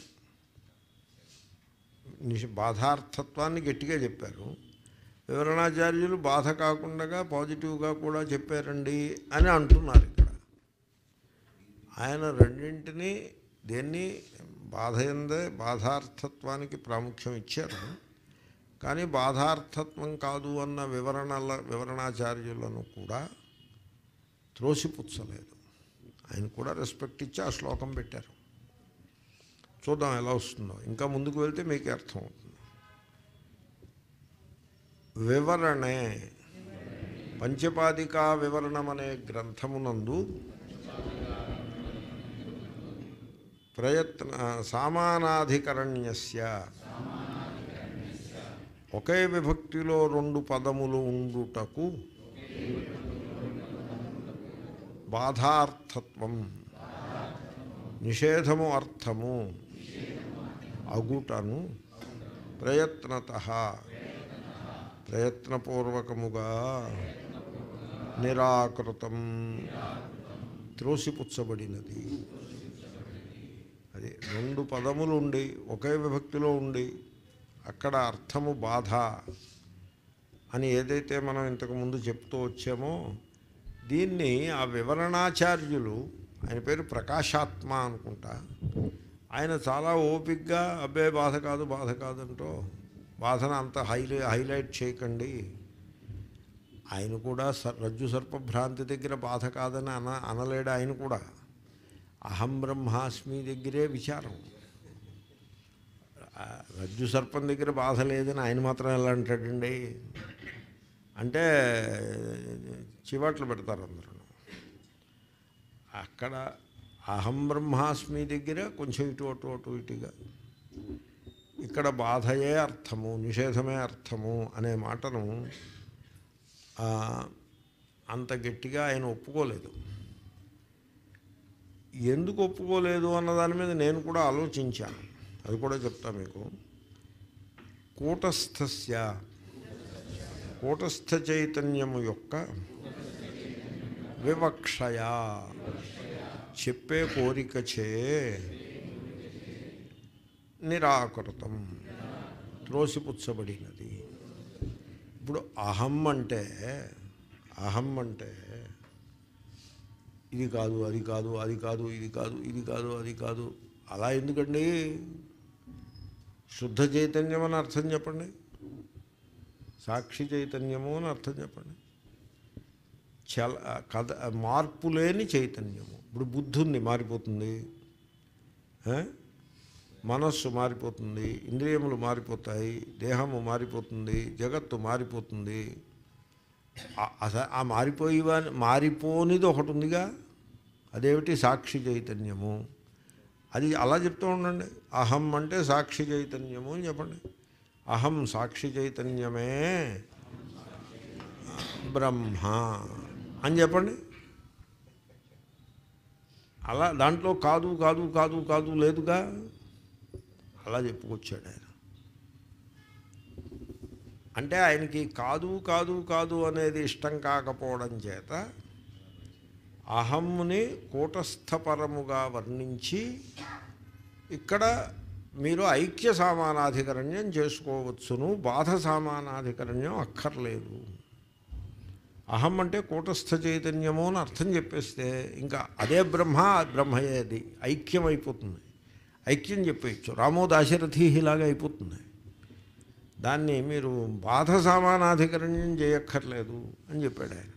నిష బాధార్థత్వాన్ని గట్టిగా చెప్పారు వివరణాచార్యులు బాధ కాకుండా పాజిటివ్గా కూడా చెప్పారండి అని అంటున్నారు ఇక్కడ ఆయన రెండింటినీ దేన్ని బాధ ఎందే బాధార్థత్వానికి ప్రాముఖ్యం ఇచ్చారు కానీ బాధార్థత్వం కాదు అన్న వివరణల వివరణాచార్యులను కూడా త్రోసిపుచ్చలేదు ఆయన కూడా రెస్పెక్ట్ ఇచ్చి ఆ శ్లోకం పెట్టారు చూద్దాం ఎలా వస్తుందో ఇంకా ముందుకు వెళ్తే మీకు అర్థం అవుతుంది వివరణే పంచపాదికా వివరణం అనే గ్రంథమునందు ప్రయత్న సామానాధికరణ్యస్య ఒకే విభక్తిలో రెండు పదములు ఉండుటకు బాధార్థత్వం నిషేధము అర్థము అగుటను ప్రయత్నత ప్రయత్నపూర్వకముగా నిరాకృతం త్రోసిపుచ్చబడినది అది రెండు పదములు ఉండి ఒకే విభక్తిలో ఉండి అక్కడ అర్థము బాధ అని ఏదైతే మనం ఇంతకు ముందు చెప్తూ వచ్చామో దీన్ని ఆ వివరణాచార్యులు ఆయన పేరు ప్రకాశాత్మ అనుకుంటా ఆయన చాలా ఓపిక్గా అబ్బే బాధ కాదు బాధ కాదంటో బాధను అంత హైలై హైలైట్ చేయకండి ఆయన కూడా స- రజ్జు సర్పభ్రాంతి దగ్గర బాధ కాదని అన అనలేడు ఆయన కూడా అహం బ్రహ్మాస్మి దగ్గరే విచారం ఆ రజ్జు సర్పం దగ్గర బాధ లేదని ఆయన మాత్రం ఎలా అంటాడండి అంటే చివాట్లు పెడతారు అందరూ అక్కడ అహం బ్రహ్మాస్మి దగ్గర కొంచెం ఇటు అటు అటు ఇటుగా ఇక్కడ బాధయే అర్థము నిషేధమే అర్థము అనే మాటను ఆ, అంత గట్టిగా ఆయన ఒప్పుకోలేదు ఎందుకు ఒప్పుకోలేదు అన్న దాని మీద నేను కూడా ఆలోచించాను అది కూడా చెప్తా మీకు కూటస్థస్య కూటస్థ చైతన్యము యొక్క వివక్షయా చెప్పే కోరికచే నిరాకృతం త్రోసిపుచ్చబడినది ఇప్పుడు అహం అంటే అహం అంటే ఇది కాదు అది కాదు అది కాదు ఇది కాదు ఇది కాదు అది కాదు అలా ఎందుకండి శుద్ధ చైతన్యం అని అర్థం చెప్పండి సాక్షి చైతన్యము అని అర్థం చెప్పండి చల కథ మార్పు లేని చైతన్యము ఇప్పుడు బుద్ధి ఉంది మారిపోతుంది ఏ? మనస్సు మారిపోతుంది ఇంద్రియములు మారిపోతాయి దేహము మారిపోతుంది జగత్తు మారిపోతుంది ఆ- అస- ఆ మారిపోయి మారిపోనిది ఒకటి ఉందిగా అదేమిటి సాక్షి చైతన్యము అది అలా చెప్తూ ఉండండి అహం అంటే సాక్షి చైతన్యము అని చెప్పండి అహం సాక్షి చైతన్యమే బ్రహ్మ అని చెప్పండి అలా దాంట్లో కాదు కాదు కాదు కాదు లేదుగా అలా చెప్పుకొచ్చాడు ఆయన అంటే ఆయనకి కాదు కాదు కాదు అనేది ఇష్టం కాకపోవడం చేత అహమ్ముని కూటస్థపరముగా వర్ణించి ఇక్కడ మీరు ఐక్య సామానాధికరణ్యం చేసుకోవచ్చును బాధ సామానాధికరణ్యం అక్కర్లేదు అహం అంటే కూటస్థ చైతన్యము అని అర్థం చెప్పేస్తే ఇంకా అదే బ్రహ్మ ఆ బ్రహ్మయే అది ఐక్యం అయిపోతుంది ఐక్యం చెప్పేయచ్చు రామో దాశరథి ఇలాగా అయిపోతుంది దాన్ని మీరు బాధ సామానాధికరణ్యం చేయక్కర్లేదు అని చెప్పాడు ఆయన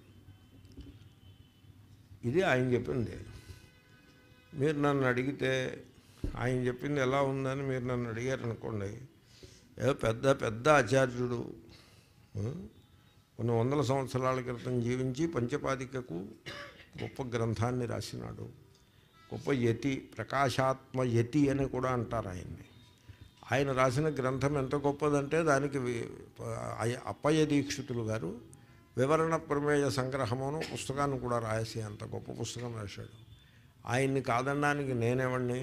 ఇది ఆయన చెప్పింది మీరు నన్ను అడిగితే ఆయన చెప్పింది ఎలా ఉందని మీరు నన్ను అడిగారు అనుకోండి ఏదో పెద్ద పెద్ద ఆచార్యుడు ఆ, కొన్ని వందల సంవత్సరాల క్రితం జీవించి పంచపాదికకు గొప్ప గ్రంథాన్ని రాసినాడు గొప్ప యతి ప్రకాశాత్మ యతి అని కూడా అంటారు ఆయన్ని ఆయన రాసిన గ్రంథం ఎంత గొప్పదంటే దానికి వి- అయ- అప్పయ్య దీక్షితులు గారు వివరణ ప్రమేయ సంగ్రహమును పుస్తకాన్ని కూడా రాసి అంత గొప్ప పుస్తకం రాశాడు ఆయన్ని కాదనడానికి నేనేవాడిని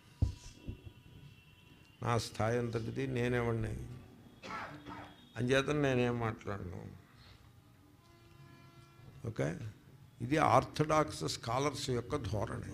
నా స్థాయి అంతటిది నేనేవాడిని అంచేత నేనేం మాట్లాడను ఓకే ఇది ఆర్థడాక్స్ స్కాలర్స్ యొక్క ధోరణి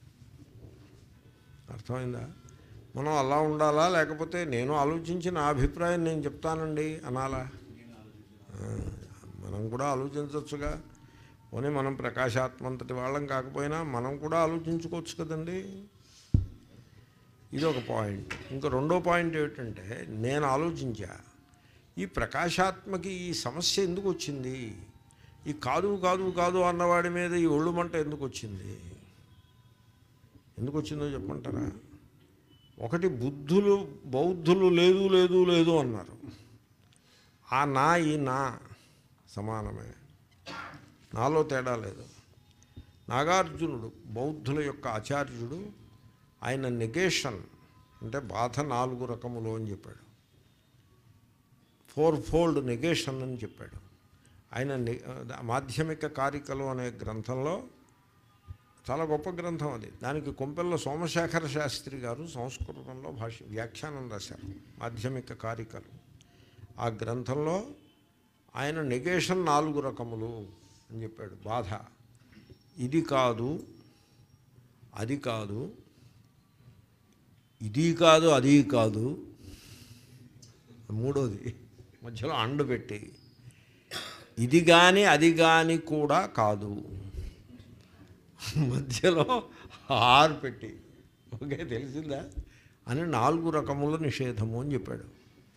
అర్థమైందా మనం అలా ఉండాలా లేకపోతే నేను ఆలోచించి నా అభిప్రాయం నేను చెప్తానండి అనాలా ఆ, మనం కూడా ఆలోచించవచ్చుగా పోనీ మనం ప్రకాశాత్మంతటి వాళ్ళం కాకపోయినా మనం కూడా ఆలోచించుకోవచ్చు కదండి ఇది ఒక పాయింట్ ఇంకా రెండో పాయింట్ ఏమిటంటే నేను ఆలోచించా ఈ ప్రకాశాత్మకి ఈ సమస్య ఎందుకు వచ్చింది ఈ కాదు కాదు కాదు అన్నవాడి మీద ఈ ఒళ్ళు మంట ఎందుకు వచ్చింది ఎందుకు వచ్చిందో చెప్పమంటారా ఒకటి బుద్ధులు బౌద్ధులు లేదు లేదు లేదు అన్నారు ఆ నా ఈ నా సమానమే నాలో తేడా లేదు నాగార్జునుడు బౌద్ధుల యొక్క ఆచార్యుడు ఆయన నెగేషన్ అంటే బాధ నాలుగు రకములు అని చెప్పాడు ఫోర్ ఫోల్డ్ నెగేషన్ అని చెప్పాడు ఆయన ని- మాధ్యమిక కారికలు అనే గ్రంథంలో చాలా గొప్ప గ్రంథం అది దానికి కొంపెల్ల సోమశేఖర శాస్త్రి గారు సంస్కృతంలో భాష వ్యాఖ్యానం రాశారు మాధ్యమిక కారికలు ఆ గ్రంథంలో ఆయన నెగేషన్ నాలుగు రకములు అని చెప్పాడు బాధ ఇది కాదు అది కాదు ఇది కాదు అది కాదు మూడోది మధ్యలో అండు పెట్టి ఇది కానీ అది కానీ కూడా కాదు మధ్యలో ఆరు పెట్టి ఓకే తెలిసిందా అని నాలుగు రకముల నిషేధము అని చెప్పాడు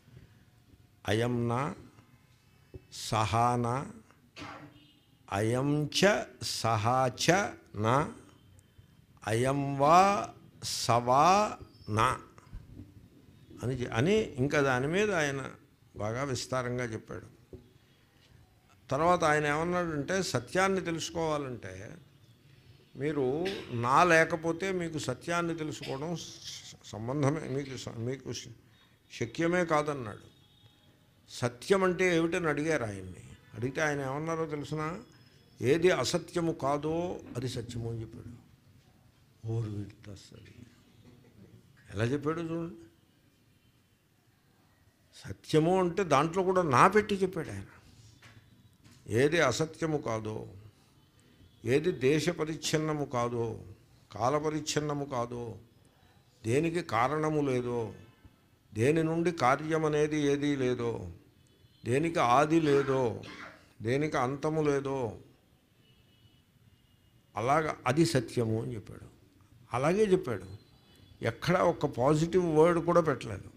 అయంనా సహానా అయం చ సహా చ నా అయం వా సవా నా అని చె- అని ఇంకా దాని మీద ఆయన బాగా విస్తారంగా చెప్పాడు తర్వాత ఆయన ఏమన్నాడంటే సత్యాన్ని తెలుసుకోవాలంటే మీరు నా లేకపోతే మీకు సత్యాన్ని తెలుసుకోవడం స- సంబంధమే మీకు స- మీకు శ- శక్యమే కాదన్నాడు సత్యం అంటే ఏమిటని అడిగారు ఆయన్ని అడిగితే ఆయన ఏమన్నారో తెలిసిన ఏది అసత్యము కాదో అది సత్యము అని చెప్పాడు ఓరు వీడుతుంది ఎలా చెప్పాడు చూడండి సత్యము అంటే దాంట్లో కూడా నా పెట్టి చెప్పాడు ఆయన ఏది అసత్యము కాదో ఏది దేశ పరిచ్ఛిన్నము కాదో కాల పరిచ్ఛిన్నము కాదో దేనికి కారణము లేదో దేని నుండి కార్యం అనేది ఏదీ లేదో దేనికి ఆది లేదో దేనికి అంతము లేదో అలాగ అది సత్యము అని చెప్పాడు అలాగే చెప్పాడు ఎక్కడ ఒక పాజిటివ్ వర్డ్ కూడా పెట్టలేదు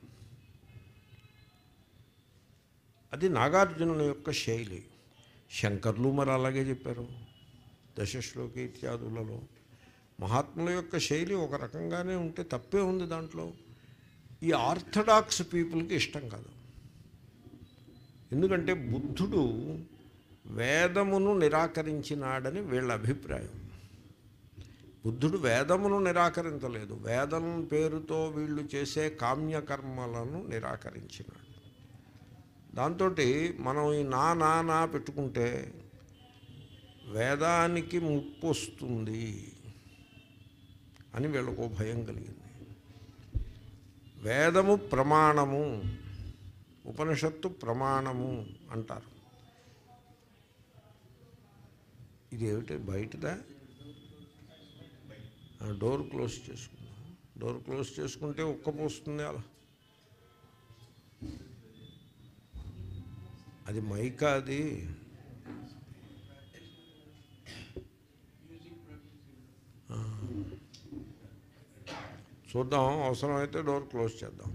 అది నాగార్జునుని యొక్క శైలి శంకర్లు మరి అలాగే చెప్పారు దశశ్లోకి ఇత్యాదులలో మహాత్ముల యొక్క శైలి ఒక రకంగానే ఉంటే తప్పే ఉంది దాంట్లో ఈ ఆర్థడాక్స్ పీపుల్కి ఇష్టం కాదు ఎందుకంటే బుద్ధుడు వేదమును నిరాకరించినాడని వీళ్ళ అభిప్రాయం బుద్ధుడు వేదమును నిరాకరించలేదు వేదం పేరుతో వీళ్ళు చేసే కామ్యకర్మలను నిరాకరించినాడు దాంతో మనం ఈ నా నా నా పెట్టుకుంటే వేదానికి ముప్పు వస్తుంది అని వీళ్ళకు భయం కలిగింది వేదము ప్రమాణము ఉపనిషత్తు ప్రమాణము అంటారు ఇది ఏమిటి బయటదా ఆ, డోర్ క్లోజ్ చేసుకుందాం డోర్ క్లోజ్ చేసుకుంటే ఉక్కపోస్తుంది అలా అది మైకా అది ఆ. చూద్దాం అవసరమైతే డోర్ క్లోజ్ చేద్దాం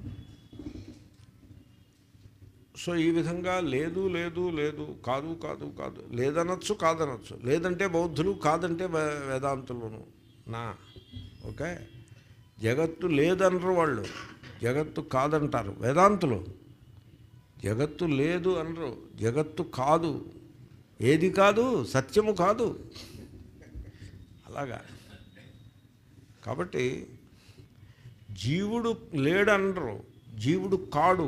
సో ఈ విధంగా లేదు లేదు లేదు కాదు కాదు కాదు లేదనొచ్చు కాదనొచ్చు లేదంటే బౌద్ధులు కాదంటే వే- వేదాంతులను నా ఓకే జగత్తు లేదనరు వాళ్ళు జగత్తు కాదంటారు వేదాంతులు జగత్తు లేదు అనరు జగత్తు కాదు ఏది కాదు సత్యము కాదు అలాగా కాబట్టి జీవుడు లేడనరు జీవుడు కాడు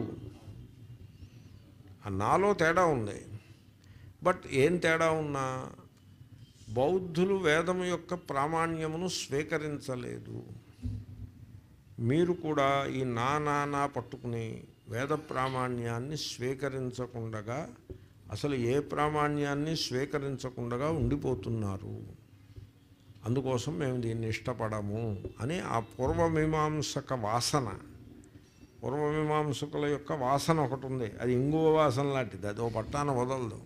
ఆ నాలో తేడా ఉంది బట్ ఏం తేడా ఉన్నా బౌద్ధులు వేదము యొక్క ప్రామాణ్యమును స్వీకరించలేదు మీరు కూడా ఈ నా నా నా పట్టుకుని వేద ప్రామాణ్యాన్ని స్వీకరించకుండగా అసలు ఏ ప్రామాణ్యాన్ని స్వీకరించకుండా ఉండిపోతున్నారు అందుకోసం మేము దీన్ని ఇష్టపడము అని ఆ పూర్వమీమాంసక వాసన పూర్వమీమాంసకుల యొక్క వాసన ఒకటి ఉంది అది ఇంగువ వాసన లాంటిది అది ఓ పట్టాన వదలదు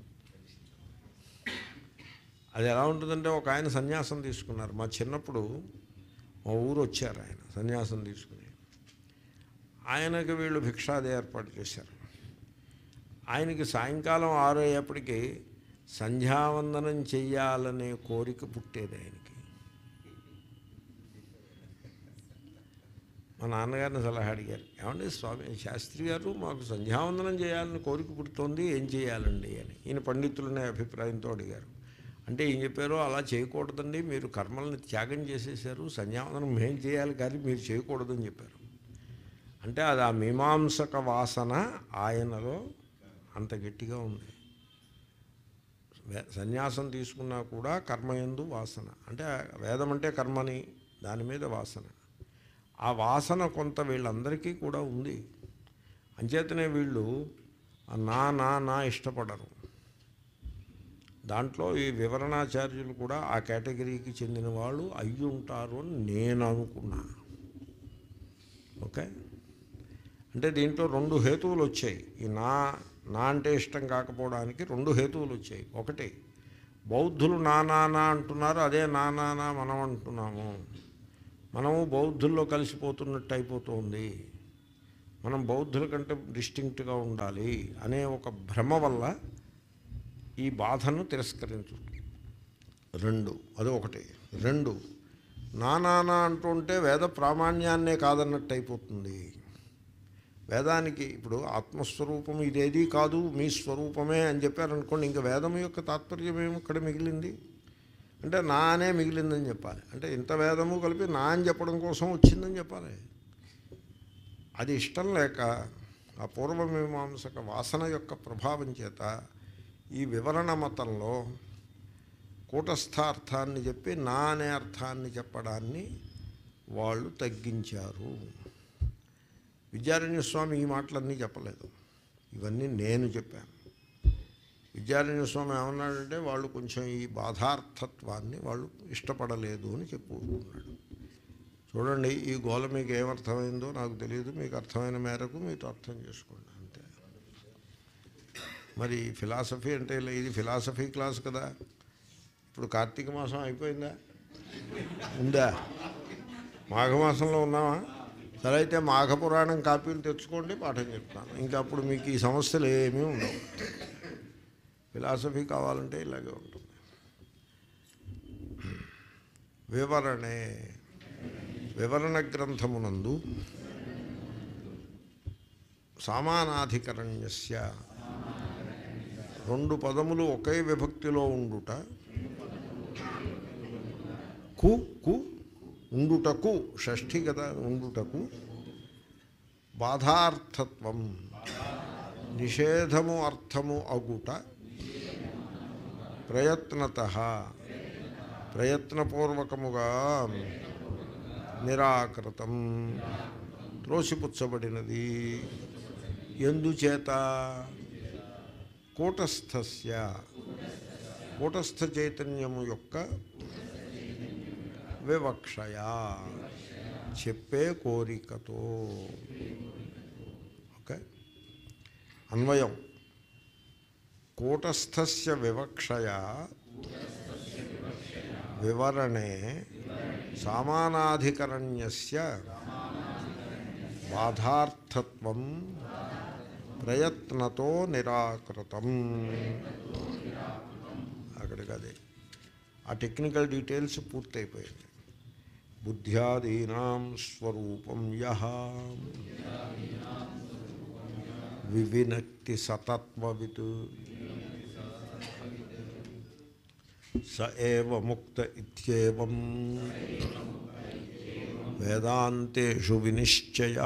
అది ఎలా ఉంటుందంటే ఒక ఆయన సన్యాసం తీసుకున్నారు మా చిన్నప్పుడు మా ఊరు వచ్చారు ఆయన సన్యాసం తీసుకుని ఆయనకి వీళ్ళు భిక్షాది ఏర్పాటు చేశారు ఆయనకి సాయంకాలం ఆరు అయ్యేప్పటికీ సంధ్యావందనం చెయ్యాలనే కోరిక పుట్టేది ఆయనకి మా నాన్నగారిని సలహా అడిగారు ఏమండి స్వామి శాస్త్రి గారు మాకు సంధ్యావందనం చేయాలని కోరిక పుడుతోంది ఏం చేయాలండి అని ఈయన పండితులనే అభిప్రాయంతో అడిగారు అంటే ఏం చెప్పారో అలా చేయకూడదండి మీరు కర్మల్ని త్యాగం చేసేసారు సంధ్యావందనం మేం చేయాలి కానీ మీరు చేయకూడదని చెప్పారు అంటే అది ఆ మీమాంసక వాసన ఆయనలో అంత గట్టిగా ఉంది వే- సన్యాసం తీసుకున్నా కూడా కర్మయందు వాసన అంటే వేదం అంటే కర్మని దాని మీద వాసన ఆ వాసన కొంత వీళ్ళందరికీ కూడా ఉంది అంచేతనే వీళ్ళు ఆ నా నా నా ఇష్టపడరు దాంట్లో ఈ వివరణాచార్యులు కూడా ఆ కేటగిరీకి చెందిన వాళ్ళు అయ్యి ఉంటారు అని నేను అనుకున్నా ఓకే అంటే దీంట్లో రెండు హేతువులు వచ్చాయి ఈ నా నా అంటే ఇష్టం కాకపోవడానికి రెండు హేతువులు వచ్చాయి ఒకటి బౌద్ధులు నా నా నా అంటున్నారు అదే నా నా నా మనం అంటున్నాము మనము బౌద్ధుల్లో కలిసిపోతున్నట్టు అయిపోతుంది మనం బౌద్ధుల కంటే డిస్టింక్ట్గా ఉండాలి అనే ఒక భ్రమ వల్ల ఈ బాధను తిరస్కరించు రెండు అది ఒకటి రెండు నానానా అంటుంటే వేద ప్రామాణ్యాన్నే కాదన్నట్టు అయిపోతుంది వేదానికి ఇప్పుడు ఆత్మస్వరూపం ఇదేది కాదు మీ స్వరూపమే అని చెప్పారనుకోండి ఇంకా వేదం యొక్క తాత్పర్యం ఏమి ఇక్కడ మిగిలింది అంటే నా అనే మిగిలిందని చెప్పాలి అంటే ఇంత వేదము కలిపి నా అని చెప్పడం కోసం వచ్చిందని చెప్పాలి అది ఇష్టం లేక ఆ పూర్వమీమాంసక వాసన యొక్క ప్రభావం చేత ఈ వివరణ మతంలో కూటస్థార్థాన్ని చెప్పి నా అనే అర్థాన్ని చెప్పడాన్ని వాళ్ళు తగ్గించారు విద్యారణ్య స్వామి ఈ మాటలన్నీ చెప్పలేదు ఇవన్నీ నేను చెప్పాను విద్యారణ్య స్వామి ఏమన్నాడంటే వాళ్ళు కొంచెం ఈ బాధార్థత్వాన్ని వాళ్ళు ఇష్టపడలేదు అని చెప్పుకుంటున్నాడు చూడండి ఈ గోల మీకు ఏమర్థమైందో నాకు తెలియదు మీకు అర్థమైన మేరకు మీతో అర్థం చేసుకోండి అంతే మరి ఫిలాసఫీ అంటే ఇలా ఇది ఫిలాసఫీ క్లాస్ కదా ఇప్పుడు కార్తీక మాసం అయిపోయిందా ఉందా మాఘమాసంలో ఉన్నామా సరే అయితే మాఘ పురాణం కాపీలు తెచ్చుకోండి పాఠం చెప్తాను ఇంకా అప్పుడు మీకు ఈ సమస్యలు ఏమీ ఉండవు ఫిలాసఫీ కావాలంటే ఇలాగే ఉంటుంది వివరణే వివరణ గ్రంథమునందు సామానాధికరణ్యస్య రెండు పదములు ఒకే విభక్తిలో ఉండుట కు కు ఉండుటకు షష్ఠి కదా ఉండుటకు బాధార్థత్వం నిషేధము అర్థము అగుట ప్రయత్నత ప్రయత్నపూర్వకముగా నిరాకృతం త్రోసిపుచ్చబడినది ఎందుచేత కూటస్థస్య కూటస్థ చైతన్యము యొక్క వివక్షయా చెప్పే కోరికతో ఓకే అన్వయం కూటస్థస్య వివక్షయా వివరణే సామానాధికరణ్యస్య బాధార్థత్వం ప్రయత్నతో నిరాకృతం అక్కడికి అదే ఆ టెక్నికల్ డీటెయిల్స్ పూర్తయిపోయింది బుద్ధ్యాదీనాం స్వరూపం యహ వివినక్తి సతత్వవిత్ స ఏవ ముక్త ఇత్యేవం వేదాంతేషు వినిశ్చయ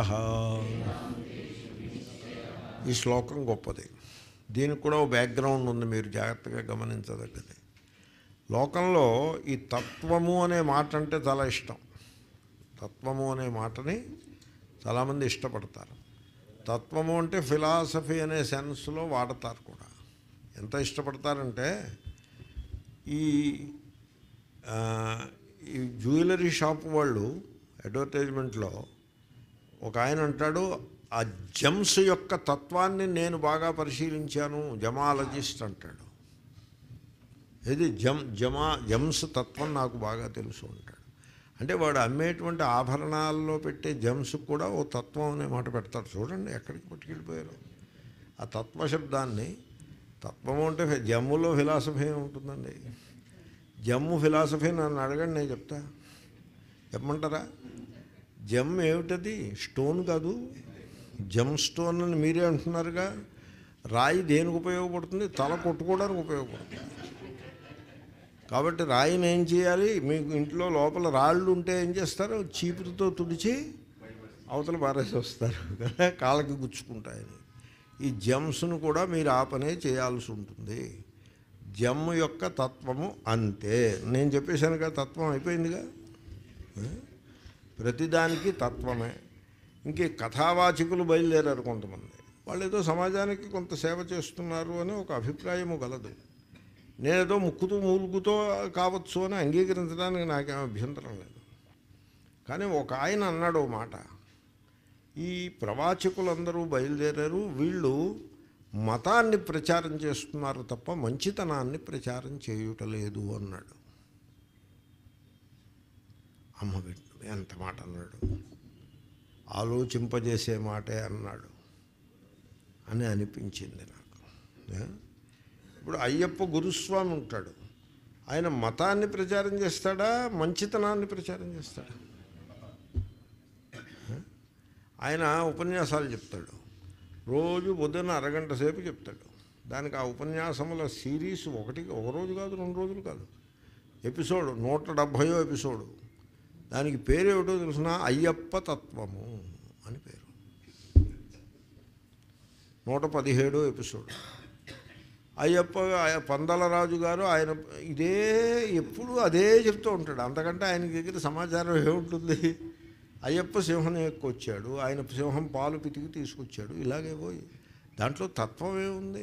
ఈ శ్లోకం గొప్పది దీనికి కూడా ఓ బ్యాక్గ్రౌండ్ ఉంది మీరు జాగ్రత్తగా గమనించదగ్గది లోకంలో ఈ తత్వము అనే మాట అంటే చాలా ఇష్టం తత్వము అనే మాటని చాలామంది ఇష్టపడతారు తత్వము అంటే ఫిలాసఫీ అనే సెన్స్లో వాడతారు కూడా ఎంత ఇష్టపడతారంటే ఈ ఆ, ఈ జ్యువెలరీ షాప్ వాళ్ళు అడ్వర్టైజ్మెంట్లో ఒక ఆయన అంటాడు ఆ జమ్స్ యొక్క తత్వాన్ని నేను బాగా పరిశీలించాను జమాలజిస్ట్ అంటాడు ఇది జమ్ జమా జమ్స్ తత్వం నాకు బాగా తెలుసు అంటాడు అంటే వాడు అమ్మేటువంటి ఆభరణాల్లో పెట్టే జమ్స్ కూడా ఓ తత్వం అనే మాట పెడతాడు చూడండి ఎక్కడికి పట్టుకెళ్ళిపోయారు ఆ తత్వ శబ్దాన్ని తత్వము అంటే ఫి- జమ్ములో ఫిలాసఫీ ఉంటుందండి జమ్ము ఫిలాసఫీ నన్ను అడగండి నేను చెప్తా చెప్పమంటారా జమ్ ఏమిటది స్టోన్ కాదు జమ్ స్టోన్ అని మీరే అంటున్నారుగా రాయి దేనికి ఉపయోగపడుతుంది తల కొట్టుకోవడానికి ఉపయోగపడుతుంది కాబట్టి రాయిని ఏం చేయాలి మీకు ఇంట్లో లోపల రాళ్ళు ఉంటే ఏం చేస్తారు చీపురుతో తుడిచి అవతల పారేసి వస్తారు కదా కాళ్ళకి గుచ్చుకుంటాయని ఈ జమ్స్ను కూడా మీరు ఆ పనే చేయాల్సి ఉంటుంది జమ్ము యొక్క తత్వము అంతే నేను చెప్పేశానుగా తత్వం అయిపోయిందిగా ఆ? ప్రతిదానికి తత్వమే ఇంకే కథావాచకులు బయలుదేరారు కొంతమంది వాళ్ళు ఏదో సమాజానికి కొంత సేవ చేస్తున్నారు అని ఒక అభిప్రాయము గలదు నేనేదో ముక్కుతూ మూలుగుతో కావచ్చు అని అంగీకరించడానికి నాకేం అభ్యంతరం లేదు కానీ ఒక ఆయన అన్నాడు ఓ మాట ఈ ప్రవాచకులందరూ బయలుదేరారు వీళ్ళు మతాన్ని ప్రచారం చేస్తున్నారు తప్ప మంచితనాన్ని ప్రచారం చేయుటలేదు అన్నాడు అమ్మ విష్ణు ఎంత మాట అన్నాడు ఆలోచింపజేసే మాటే అన్నాడు అని అనిపించింది నాకు ఏ? ఇప్పుడు అయ్యప్ప గురుస్వామి ఉంటాడు ఆయన మతాన్ని ప్రచారం చేస్తాడా మంచితనాన్ని ప్రచారం చేస్తాడా ఏ? ఆయన ఉపన్యాసాలు చెప్తాడు రోజు పొద్దున్న అరగంట సేపు చెప్తాడు దానికి ఆ ఉపన్యాసముల సిరీస్ ఒకటి ఒక రోజు కాదు రెండు రోజులు కాదు ఎపిసోడ్ నూట డెబ్భయో ఎపిసోడు దానికి పేరు ఏమిటో తెలిసిన అయ్యప్ప తత్వము అని పేరు నూట పదిహేడో ఎపిసోడ్ అయ్యప్ప ఆయ- పందలరాజు గారు ఆయన ఇదే ఎప్పుడు అదే చెప్తూ ఉంటాడు అంతకంటే ఆయన దగ్గర సమాచారం ఏముంటుంది అయ్యప్ప సింహం ఎక్కువచ్చాడు ఆయన సింహం పాలు పితికి తీసుకొచ్చాడు ఇలాగే పోయి దాంట్లో తత్వం ఏముంది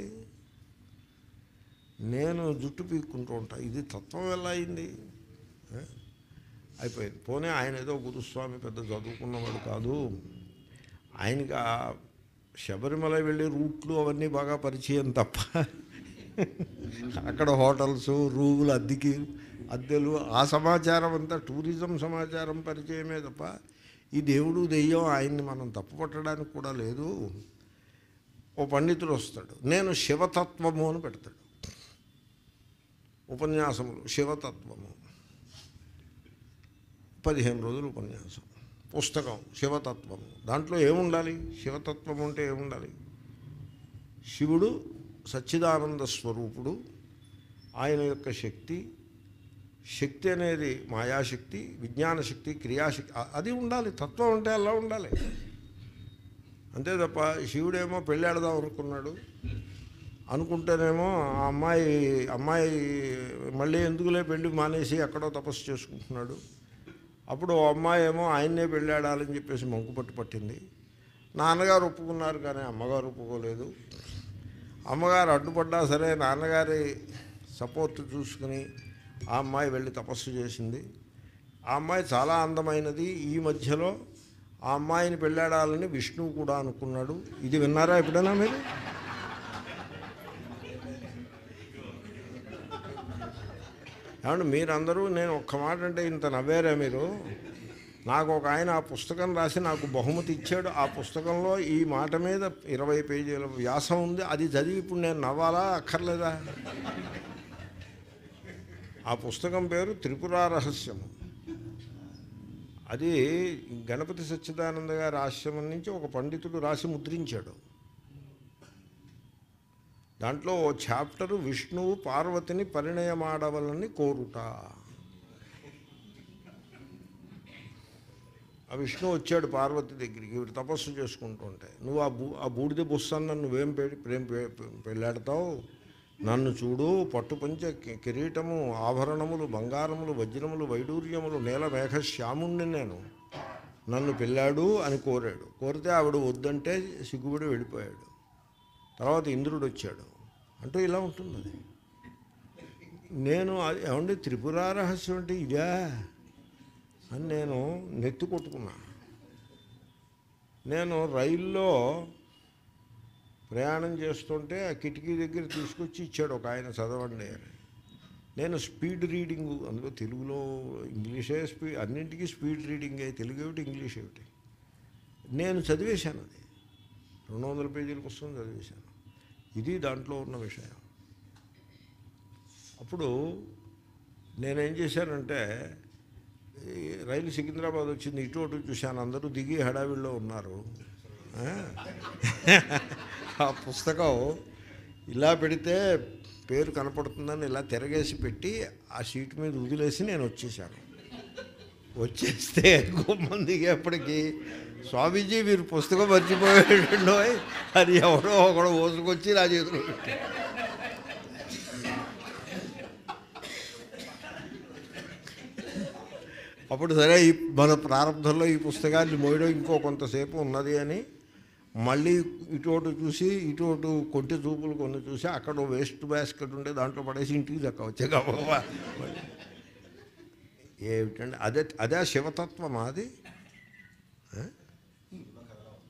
నేను జుట్టు పీక్కుంటూ ఉంటా ఇది తత్వం ఎలా అయింది ఏ? అయిపోయింది పోనీ ఆయన ఏదో గురుస్వామి పెద్ద చదువుకున్నవాడు కాదు ఆయనకి ఆ శబరిమల వెళ్ళే రూట్లు అవన్నీ బాగా పరిచయం తప్ప అక్కడ హోటల్స్ రూములు అద్దెకి అద్దెలు ఆ సమాచారం అంతా టూరిజం సమాచారం పరిచయమే తప్ప ఈ దేవుడు దెయ్యం ఆయన్ని మనం తప్పుపట్టడానికి కూడా లేదు ఓ పండితుడు వస్తాడు నేను శివతత్వము అని పెడతాడు ఉపన్యాసములు శివతత్వము పదిహేను రోజులు ఉపన్యాసం పుస్తకం శివతత్వము దాంట్లో ఏముండాలి శివతత్వం అంటే ఏముండాలి శివుడు సచ్చిదానంద స్వరూపుడు ఆయన యొక్క శక్తి శక్తి అనేది మాయాశక్తి విజ్ఞాన శక్తి క్రియాశక్తి అ- అది ఉండాలి తత్వం అంటే అలా ఉండాలి అంతే తప్ప శివుడేమో పెళ్ళాడదాం అనుకున్నాడు అనుకుంటేనేమో ఆ అమ్మాయి అమ్మాయి మళ్ళీ ఎందుకులే పెళ్ళి మానేసి ఎక్కడో తపస్సు చేసుకుంటున్నాడు అప్పుడు ఓ అమ్మాయి ఏమో ఆయన్నే పెళ్ళాడాలని చెప్పేసి మంకు పట్టు పట్టింది నాన్నగారు ఒప్పుకున్నారు కానీ అమ్మగారు ఒప్పుకోలేదు అమ్మగారు అడ్డుపడ్డా సరే నాన్నగారి సపోర్ట్ చూసుకుని ఆ అమ్మాయి వెళ్ళి తపస్సు చేసింది ఆ అమ్మాయి చాలా అందమైనది ఈ మధ్యలో ఆ అమ్మాయిని పెళ్ళాడాలని విష్ణువు కూడా అనుకున్నాడు ఇది విన్నారా ఎప్పుడైనా మీరు ఏమంటే మీరందరూ నేను ఒక్క మాట అంటే ఇంత నవ్వారా మీరు నాకు ఒక ఆయన ఆ పుస్తకం రాసి నాకు బహుమతి ఇచ్చాడు ఆ పుస్తకంలో ఈ మాట మీద ఇరవై పేజీల వ్యాసం ఉంది అది చదివి ఇప్పుడు నేను నవ్వాలా అక్కర్లేదా ఆ పుస్తకం పేరు త్రిపుర రహస్యము అది గణపతి సచ్చిదానంద గారి ఆశ్రమం నుంచి ఒక పండితుడు రాసి ముద్రించాడు దాంట్లో ఓ చాప్టరు విష్ణువు పార్వతిని పరిణయమాడవలని కోరుట ఆ విష్ణు వచ్చాడు పార్వతి దగ్గరికి ఇవి తపస్సు చేసుకుంటుంటే నువ్వు ఆ బూ ఆ బూడిద బుస్సన్న నువ్వేం పె- ప్రేమ పె- పెళ్ళాడతావు నన్ను చూడు పట్టుపంచ కి- కిరీటము ఆభరణములు బంగారములు వజ్రములు వైడూర్యములు నీల మేఘ శ్యాముణ్ణి నేను నన్ను పెళ్ళాడు అని కోరాడు కోరితే ఆవిడ వద్దంటే సిగ్గుపడి వెళ్ళిపోయాడు తర్వాత ఇంద్రుడు వచ్చాడు అంటూ ఇలా ఉంటుంది అది నేను అది ఏమండి త్రిపుర రహస్యం అంటే ఇదా అని నేను నెత్తి కొట్టుకున్నా నేను రైల్లో ప్రయాణం చేస్తుంటే ఆ కిటికీ దగ్గర తీసుకొచ్చి ఇచ్చాడు ఒక ఆయన చదవండి అని నేను స్పీడ్ రీడింగ్ అందులో తెలుగులో ఇంగ్లీషే స్పీడ్ అన్నింటికీ స్పీడ్ రీడింగే తెలుగు ఏమిటి ఇంగ్లీష్ ఏమిటి నేను చదివేశాను అది రెండు వందల పేజీల పుస్తకం చదివేశాను ఇది దాంట్లో ఉన్న విషయం అప్పుడు నేనేం చేశానంటే ఈ రైలు సికింద్రాబాద్ వచ్చింది ఇటు అటు చూశాను అందరూ దిగి హడావిడిలో ఉన్నారు ఆ? ఆ పుస్తకం ఇలా పెడితే పేరు కనపడుతుందని ఇలా తిరగేసి పెట్టి ఆ సీట్ మీద వదిలేసి నేను వచ్చేసాను వచ్చేస్తే ఎక్కువ మంది దిగేప్పటికి స్వామీజీ మీరు పుస్తకం మర్చిపోయాడు అది ఎవడో ఒకడు ఓసుకొచ్చి నా చేతిలో పెట్టాడు అప్పుడు సరే ఈ మన ప్రారంభంలో ఈ పుస్తకాన్ని మోయడం ఇంకో కొంతసేపు ఉన్నది అని మళ్ళీ ఇటు అటు చూసి ఇటు అటు కొంటి చూపులు కొన్ని చూసి అక్కడ ఓ వేస్ట్ బాస్కెట్ ఉండే దాంట్లో పడేసి ఇంటికి దక్క వచ్చే గబగబా. ఏమిటండి అదే అదే శివతత్వం అది ఆ?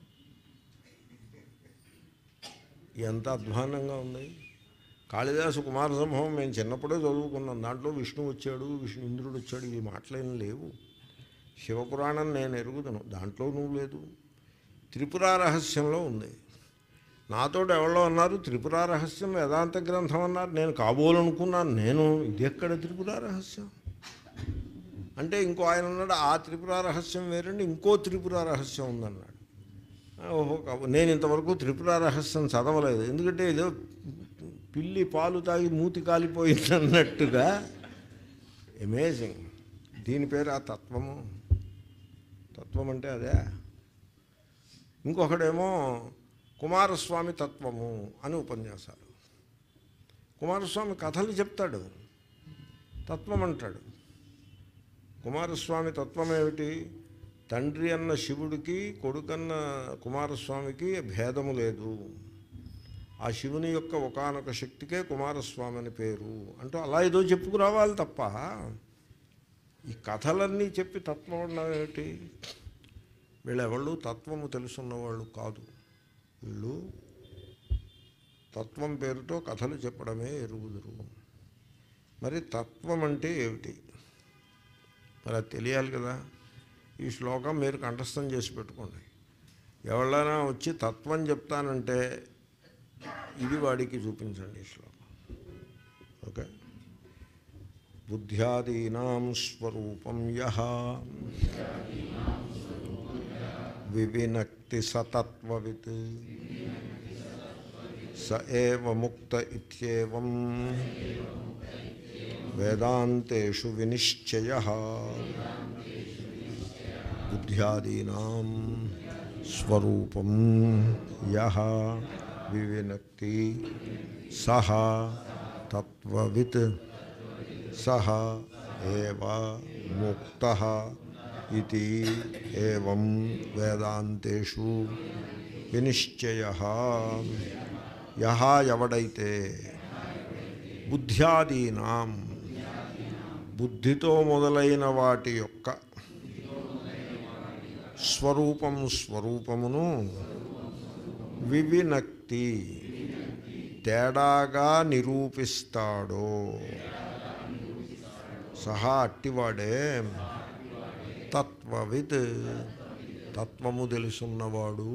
ఎంత అధ్వానంగా ఉంది కాళిదాసు కుమార సంభవం మేము చిన్నప్పుడే చదువుకున్నాం దాంట్లో విష్ణు వచ్చాడు విష్ణు ఇంద్రుడు వచ్చాడు ఈ మాటలేం లేవు శివపురాణం నేను ఎరుగుదను దాంట్లో నువ్వు లేదు త్రిపుర రహస్యంలో ఉంది నాతోటి ఎవరో అన్నారు త్రిపుర రహస్యం వేదాంత గ్రంథం అన్నారు నేను కాబోలనుకున్నాను నేను ఇది ఎక్కడ త్రిపుర రహస్యం అంటే ఇంకో ఆయన ఉన్నాడు ఆ త్రిపుర రహస్యం వేరండి ఇంకో త్రిపుర రహస్యం ఉందన్నాడు ఆ, ఓహో కాబో- నేను ఇంతవరకు త్రిపుర రహస్యం చదవలేదు ఎందుకంటే ఏదో పిల్లి పాలు తాగి మూతి కాలిపోయింది అన్నట్టుగా అమేజింగ్ దీని పేరు ఆ తత్వము తత్వం అంటే అదే ఇంకొకడేమో కుమారస్వామి తత్వము అని ఉపన్యాసాలు కుమారస్వామి కథలు చెప్తాడు తత్వం అంటాడు కుమారస్వామి తత్వం ఏమిటి తండ్రి అన్న శివుడికి కొడుకన్న కుమారస్వామికి భేదము లేదు ఆ శివుని యొక్క ఒకానొక శక్తికే కుమారస్వామి అని పేరు అంటూ అలా ఏదో చెప్పుకురావాలి తప్ప ఈ కథలన్నీ చెప్పి తత్వం ఉండడం ఏమిటి వీళ్ళెవళ్ళు తత్వము తెలుసున్నవాళ్ళు కాదు వీళ్ళు తత్వం పేరుతో కథలు చెప్పడమే ఎరుగుదురు మరి తత్వం అంటే ఏమిటి మరి అది తెలియాలి కదా ఈ శ్లోకం మీరు కంఠస్థం చేసి పెట్టుకోండి ఎవరైనా వచ్చి తత్వం చెప్తానంటే ఇది వాడికి చూపించండి ఈ శ్లోకం ఓకే బుద్ధ్యాదీనాం స్వరూపం యహ వివినక్తి సతత్వవిత్ స ఏవ ముక్త ఇత్యేవం వేదాంతేషు వినిశ్చయ బుద్ధ్యాదీనాం స్వరూపం యహ వివినక్తి సహ తత్వవిత్ సహ ఏవ ముక్త ఇది ఏవం వేదాంతేషు వినిశ్చయ యహ ఎవడైతే బుద్ధ్యాదీనాం బుద్ధితో మొదలైన వాటి యొక్క స్వరూపం స్వరూపమును వివినక్తి తేడాగా నిరూపిస్తాడో సహా అట్టివాడే తత్వవిత్ తత్వము తెలుసున్నవాడు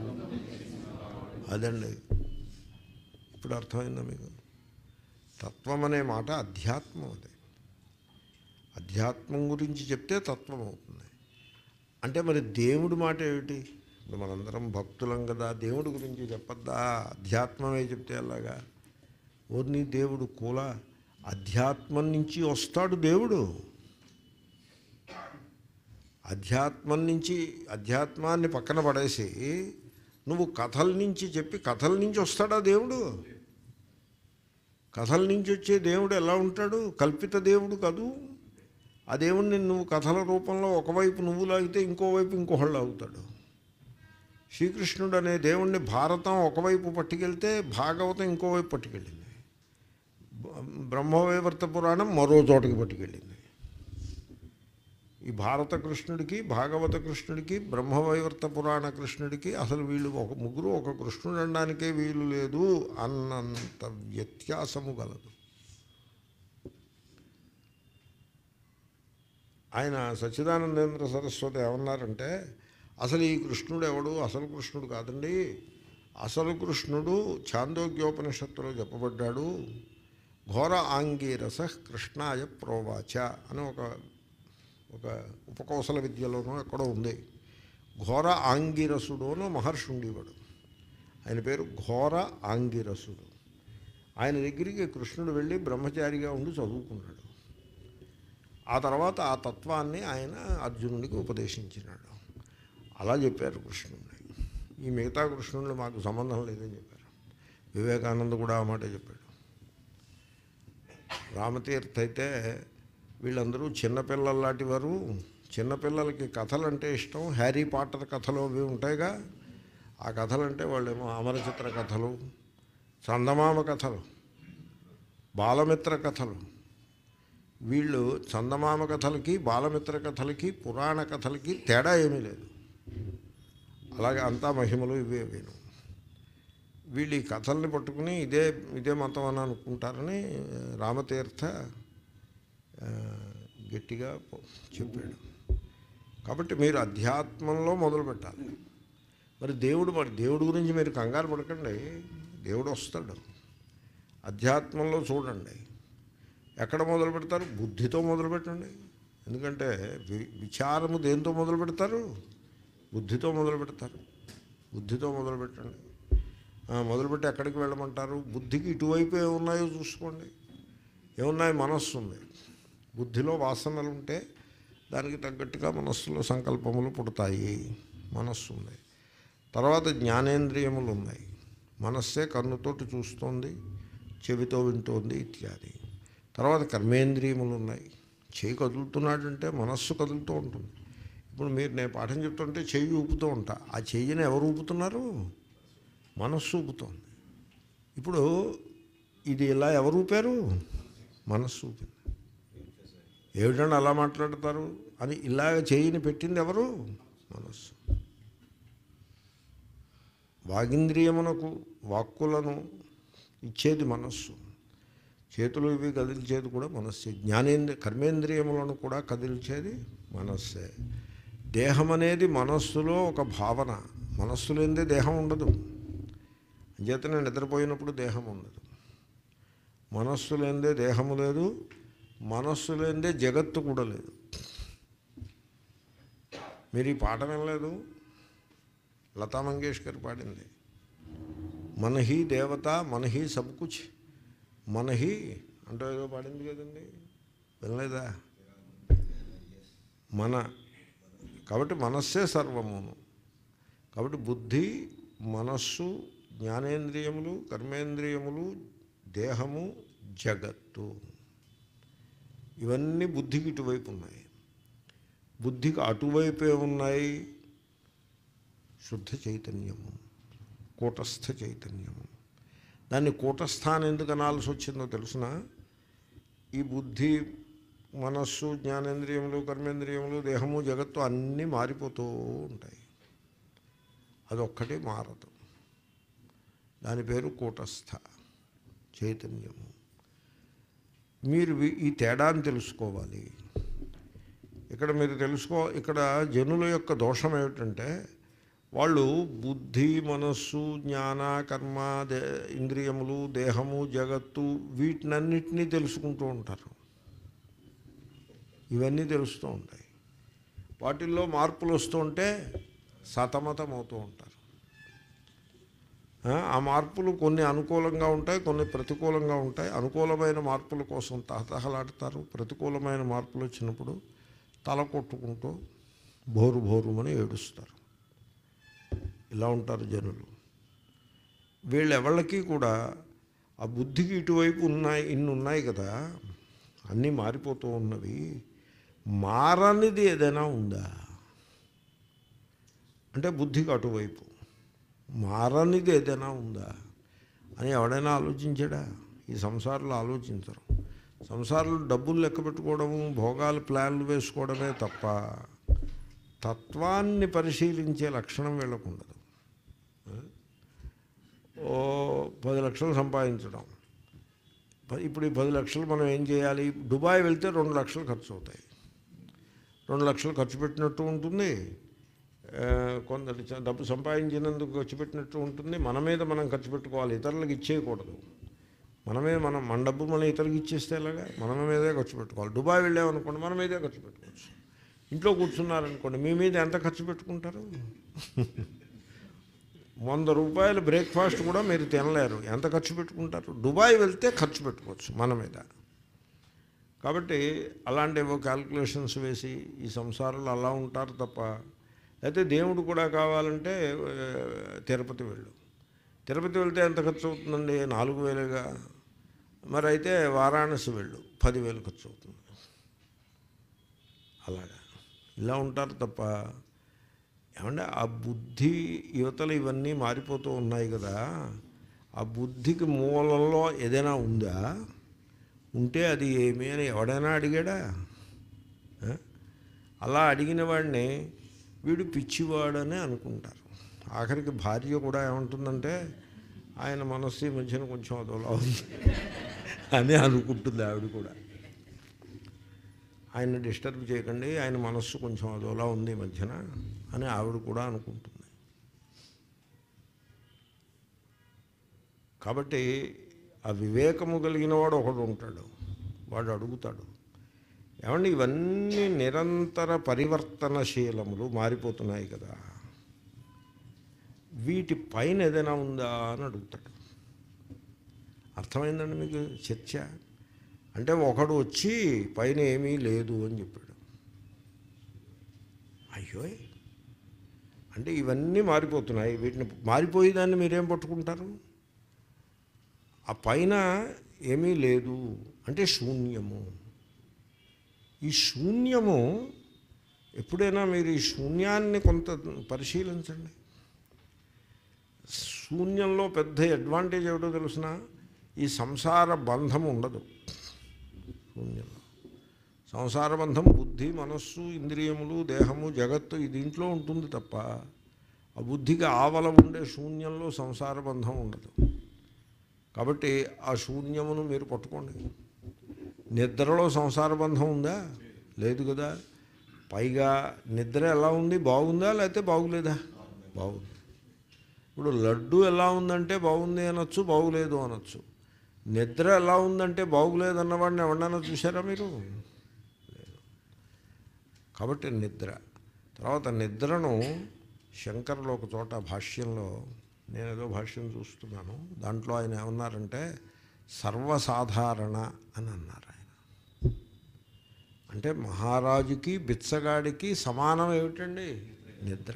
అదండి ఇప్పుడు అర్థమైందా మీకు తత్వం అనే మాట అధ్యాత్మం అది అధ్యాత్మం గురించి చెప్తే తత్వం అవుతుంది అంటే మరి దేవుడి మాట ఏమిటి ఇప్పుడు మనందరం భక్తులం కదా దేవుడి గురించి చెప్పద్దా అధ్యాత్మమే చెప్తే అలాగా ఓర్ని దేవుడు కూల అధ్యాత్మం నుంచి వస్తాడు దేవుడు అధ్యాత్మం నుంచి అధ్యాత్మాన్ని పక్కన పడేసి నువ్వు కథల నుంచి చెప్పి కథల నుంచి వస్తాడా దేవుడు కథల నుంచి వచ్చే దేవుడు ఎలా ఉంటాడు కల్పిత దేవుడు కాదు ఆ దేవుడిని నువ్వు కథల రూపంలో ఒకవైపు నువ్వు లాగితే ఇంకోవైపు ఇంకోహళ్ళు లాగుతాడు శ్రీకృష్ణుడు అనే దేవుణ్ణి భారతం ఒకవైపు పట్టుకెళ్తే భాగవతం ఇంకోవైపు పట్టుకెళ్ళింది బ- బ్రహ్మవైవర్త పురాణం మరో చోటకి పట్టుకెళ్ళింది ఈ భారత కృష్ణుడికి భాగవత కృష్ణుడికి బ్రహ్మవైవర్త పురాణ కృష్ణుడికి అసలు వీళ్ళు ఒక ముగ్గురు ఒక కృష్ణుడు అనడానికే వీలు లేదు అన్నంత వ్యత్యాసము గలదు ఆయన సచ్చిదానందేంద్ర సరస్వతి ఏమన్నారంటే అసలు ఈ కృష్ణుడు ఎవడు అసలు కృష్ణుడు కాదండి అసలు కృష్ణుడు ఛాందోగ్యోపనిషత్తులో చెప్పబడ్డాడు ఘోర ఆంగీరస కృష్ణాయ ప్రోవాచ అని ఒక ఒక ఉపకౌశల విద్యలోనూ ఎక్కడో ఉంది ఘోర ఆంగిరసుడు మహర్షి ఉండేవాడు ఆయన పేరు ఘోర ఆంగిరసుడు ఆయన దగ్గరికి కృష్ణుడు వెళ్ళి బ్రహ్మచారిగా ఉండి చదువుకున్నాడు ఆ తర్వాత ఆ తత్వాన్ని ఆయన అర్జునుడికి ఉపదేశించినాడు అలా చెప్పారు కృష్ణుడిని ఈ మిగతా కృష్ణుడిని మాకు సంబంధం లేదని చెప్పారు వివేకానంద కూడా ఆ మాట చెప్పాడు రామతీర్థ అయితే వీళ్ళందరూ చిన్నపిల్లల లాంటి వారు చిన్నపిల్లలకి కథలు అంటే ఇష్టం హ్యారీ పాటర్ కథలు అవి ఉంటాయిగా ఆ కథలు అంటే వాళ్ళేమో అమరచిత్ర కథలు చందమామ కథలు బాలమిత్ర కథలు వీళ్ళు చందమామ కథలకి బాలమిత్ర కథలకి పురాణ కథలకి తేడా ఏమీ లేదు అలాగే అంతా మహిమలు ఇవే వేను వీళ్ళు ఈ కథల్ని పట్టుకుని ఇదే ఇదే మతం అని అనుకుంటారని రామతీర్థ ఆ, గట్టిగా పో- చెప్పాడు కాబట్టి మీరు అధ్యాత్మంలో మొదలు పెట్టాలి మరి దేవుడు మరి దేవుడి గురించి మీరు కంగారు పడకండి దేవుడు వస్తాడు అధ్యాత్మంలో చూడండి ఎక్కడ మొదలు పెడతారు బుద్ధితో మొదలు పెట్టండి ఎందుకంటే వి- విచారము దేంతో మొదలు పెడతారు బుద్ధితో మొదలు పెడతారు బుద్ధితో మొదలు పెట్టండి ఆ, మొదలుపెట్టి ఎక్కడికి వెళ్ళమంటారు బుద్ధికి ఇటువైపు ఏమున్నాయో చూసుకోండి ఏమున్నాయి మనస్సు ఉంది బుద్ధిలో వాసనలు ఉంటే దానికి తగ్గట్టుగా మనస్సులో సంకల్పములు పుడతాయి మనస్సు ఉంది తర్వాత జ్ఞానేంద్రియములు ఉన్నాయి మనస్సే కన్నుతోటి చూస్తోంది చెవితో వింటోంది ఇత్యాది తర్వాత కర్మేంద్రియములు ఉన్నాయి చేయి కదులుతున్నాడంటే మనస్సు కదులుతూ ఉంటుంది ఇప్పుడు మీరు నేను పాఠం చెప్తుంటే చెయ్యి ఊపుతూ ఉంటా ఆ చెయ్యిని ఎవరు ఊపుతున్నారు మనస్సు ఊపుతోంది ఇప్పుడు ఇది ఇలా ఎవరు ఊపారు మనస్సు ఊపింది ఏమిటండి అలా మాట్లాడతారు అని ఇలాగ చేయిని పెట్టింది ఎవరు మనస్సు వాగింద్రియమునకు వాక్కులను ఇచ్చేది మనస్సు చేతులు ఇవి కదిల్చేది కూడా మనస్సే జ్ఞానేంద్రియ కర్మేంద్రియములను కూడా కదిల్చేది మనస్సే దేహం అనేది మనస్సులో ఒక భావన మనస్సు లేనిదే దేహం ఉండదు అంచేతనే నిద్రపోయినప్పుడు దేహం ఉండదు మనస్సు లేనిదే దేహము లేదు మనస్సు లేనిదే జగత్తు కూడా లేదు మీరు ఈ పాట వినలేదు లతా మంగేష్కర్ పాడింది మనహి దేవత మనహి సబ్ కుచ్ మనహి అంటూ ఏదో పాడింది కదండి వినలేదా మన కాబట్టి మనస్సే సర్వమును కాబట్టి బుద్ధి మనస్సు జ్ఞానేంద్రియములు కర్మేంద్రియములు దేహము జగత్తు ఇవన్నీ బుద్ధికి ఇటువైపు ఉన్నాయి బుద్ధికి అటువైపే ఉన్నాయి శుద్ధ చైతన్యము కూటస్థ చైతన్యము దాన్ని కూటస్థ అని ఎందుకు అనాల్సి వచ్చిందో తెలుసిన ఈ బుద్ధి మనస్సు జ్ఞానేంద్రియములు కర్మేంద్రియములు దేహము జగత్తు అన్నీ మారిపోతూ ఉంటాయి అదొక్కటి మారదు దాని పేరు కూటస్థ చైతన్యము మీరు వి- ఈ తేడాన్ని తెలుసుకోవాలి ఇక్కడ మీరు తెలుసుకో ఇక్కడ జనుల యొక్క దోషం ఏమిటంటే వాళ్ళు బుద్ధి మనస్సు జ్ఞాన కర్మ దే ఇంద్రియములు దేహము జగత్తు వీటినన్నిటినీ తెలుసుకుంటూ ఉంటారు ఇవన్నీ తెలుస్తూ ఉంటాయి వాటిల్లో మార్పులు వస్తూ ఉంటే సతమతం అవుతూ ఉంటారు ఆ, ఆ మార్పులు కొన్ని అనుకూలంగా ఉంటాయి కొన్ని ప్రతికూలంగా ఉంటాయి అనుకూలమైన మార్పుల కోసం తహతహలాడతారు ప్రతికూలమైన మార్పులు వచ్చినప్పుడు తల కొట్టుకుంటూ భోరు భోరుమని ఏడుస్తారు ఇలా ఉంటారు జనులు వీళ్ళెవళ్ళకి కూడా ఆ బుద్ధికి ఇటువైపు ఉన్నాయి ఇన్ని ఉన్నాయి కదా అన్నీ మారిపోతూ ఉన్నవి మారనిది ఏదైనా ఉందా అంటే బుద్ధికి అటువైపు మారనిది ఏదైనా ఉందా అని ఎవడైనా ఆలోచించాడా ఈ సంసారంలో ఆలోచించరు సంసారంలో డబ్బులు లెక్క పెట్టుకోవడము భోగాలు ప్లాన్లు వేసుకోవడమే తప్ప తత్వాన్ని పరిశీలించే లక్షణం వీళ్ళకు ఉండదు ఓ పది లక్షలు సంపాదించడం ప- ఇప్పుడు ఈ పది లక్షలు మనం ఏం చేయాలి దుబాయ్ వెళ్తే రెండు లక్షలు ఖర్చు అవుతాయి రెండు లక్షలు ఖర్చు పెట్టినట్టు ఉంటుంది ఆ, కొందరు చ- డబ్బు సంపాదించినందుకు ఖర్చు పెట్టినట్టు ఉంటుంది మన మీద మనం ఖర్చు పెట్టుకోవాలి ఇతరులకు ఇచ్చేయకూడదు మనమే మనం మన డబ్బు మనం ఇతరులకు ఇచ్చేస్తే ఎలాగా మన మీదే ఖర్చు పెట్టుకోవాలి దుబాయ్ వెళ్ళామనుకోండి మన మీదే ఖర్చు పెట్టుకోవచ్చు ఇంట్లో కూర్చున్నారనుకోండి మీ మీద ఎంత ఖర్చు పెట్టుకుంటారు వంద రూపాయలు బ్రేక్ఫాస్ట్ కూడా మీరు తినలేరు ఎంత ఖర్చు పెట్టుకుంటారు దుబాయ్ వెళ్తే ఖర్చు పెట్టుకోవచ్చు మన మీద కాబట్టి అలాంటివో క్యాల్కులేషన్స్ వేసి ఈ సంసారంలో అలా ఉంటారు తప్ప అయితే దేవుడు కూడా కావాలంటే ఆ, తిరుపతి వెళ్ళు తిరుపతి వెళ్తే ఎంత ఖర్చు అవుతుందండి నాలుగు వేలుగా మరి అయితే వారాణసి వెళ్ళు పదివేలు ఖర్చు అవుతుంది అలాగా ఇలా ఉంటారు తప్ప ఏమంటే ఆ బుద్ధి యువతలు ఇవన్నీ మారిపోతూ ఉన్నాయి కదా ఆ బుద్ధికి మూలంలో ఏదైనా ఉందా ఉంటే అది ఏమి అని ఎవడైనా అడిగాడా ఆ? అలా అడిగిన వాడిని వీడు పిచ్చివాడని అనుకుంటారు ఆఖరికి భార్య కూడా ఏమంటుందంటే ఆయన మనస్సు ఈ మధ్యన కొంచెం అదోలా ఉంది అని అనుకుంటుంది ఆవిడ కూడా ఆయన డిస్టర్బ్ చేయకండి ఆయన మనస్సు కొంచెం అదోలా ఉంది ఈ మధ్యన అని ఆవిడ కూడా అనుకుంటుంది కాబట్టి ఆ వివేకము కలిగిన వాడు ఒకడు ఉంటాడు వాడు అడుగుతాడు ఏమండి ఇవన్నీ నిరంతర పరివర్తనశీలములు మారిపోతున్నాయి కదా వీటి పైన ఏదైనా ఉందా అని అడుగుతాడు అర్థమైందండి మీకు చర్చ అంటే ఒకడు వచ్చి పైన ఏమీ లేదు అని చెప్పాడు అయ్యో అంటే ఇవన్నీ మారిపోతున్నాయి వీటిని మారిపోయేదాన్ని మీరేం పట్టుకుంటారు ఆ పైన ఏమీ లేదు అంటే శూన్యము ఈ శూన్యము ఎప్పుడైనా మీరు ఈ శూన్యాన్ని కొంత పరిశీలించండి శూన్యంలో పెద్ద అడ్వాంటేజ్ ఏమిటో తెలుసిన ఈ సంసార బంధం ఉండదు శూన్యంలో సంసార బంధం బుద్ధి మనస్సు ఇంద్రియములు దేహము జగత్తు ఈ దీంట్లో ఉంటుంది తప్ప ఆ బుద్ధికి ఆవల ఉండే శూన్యంలో సంసార బంధం ఉండదు కాబట్టి ఆ శూన్యమును మీరు పట్టుకోండి నిద్రలో సంసార బంధం ఉందా లేదు కదా పైగా నిద్ర ఎలా ఉంది బాగుందా లేకపోతే బాగులేదా బాగుంది ఇప్పుడు లడ్డు ఎలా ఉందంటే బాగుంది అనొచ్చు బాగులేదు అనొచ్చు నిద్ర ఎలా ఉందంటే బాగులేదు అన్నవాడిని ఎవరినైనా చూసారా మీరు లేదు కాబట్టి నిద్ర తర్వాత నిద్రను శంకరులు ఒక చోట భాష్యంలో నేను ఏదో భాష్యం చూస్తున్నాను దాంట్లో ఆయన ఏమన్నారంటే సర్వసాధారణ అని అన్నారు ఆయన అంటే మహారాజుకి బిచ్చగాడికి సమానం ఏమిటండి నిద్ర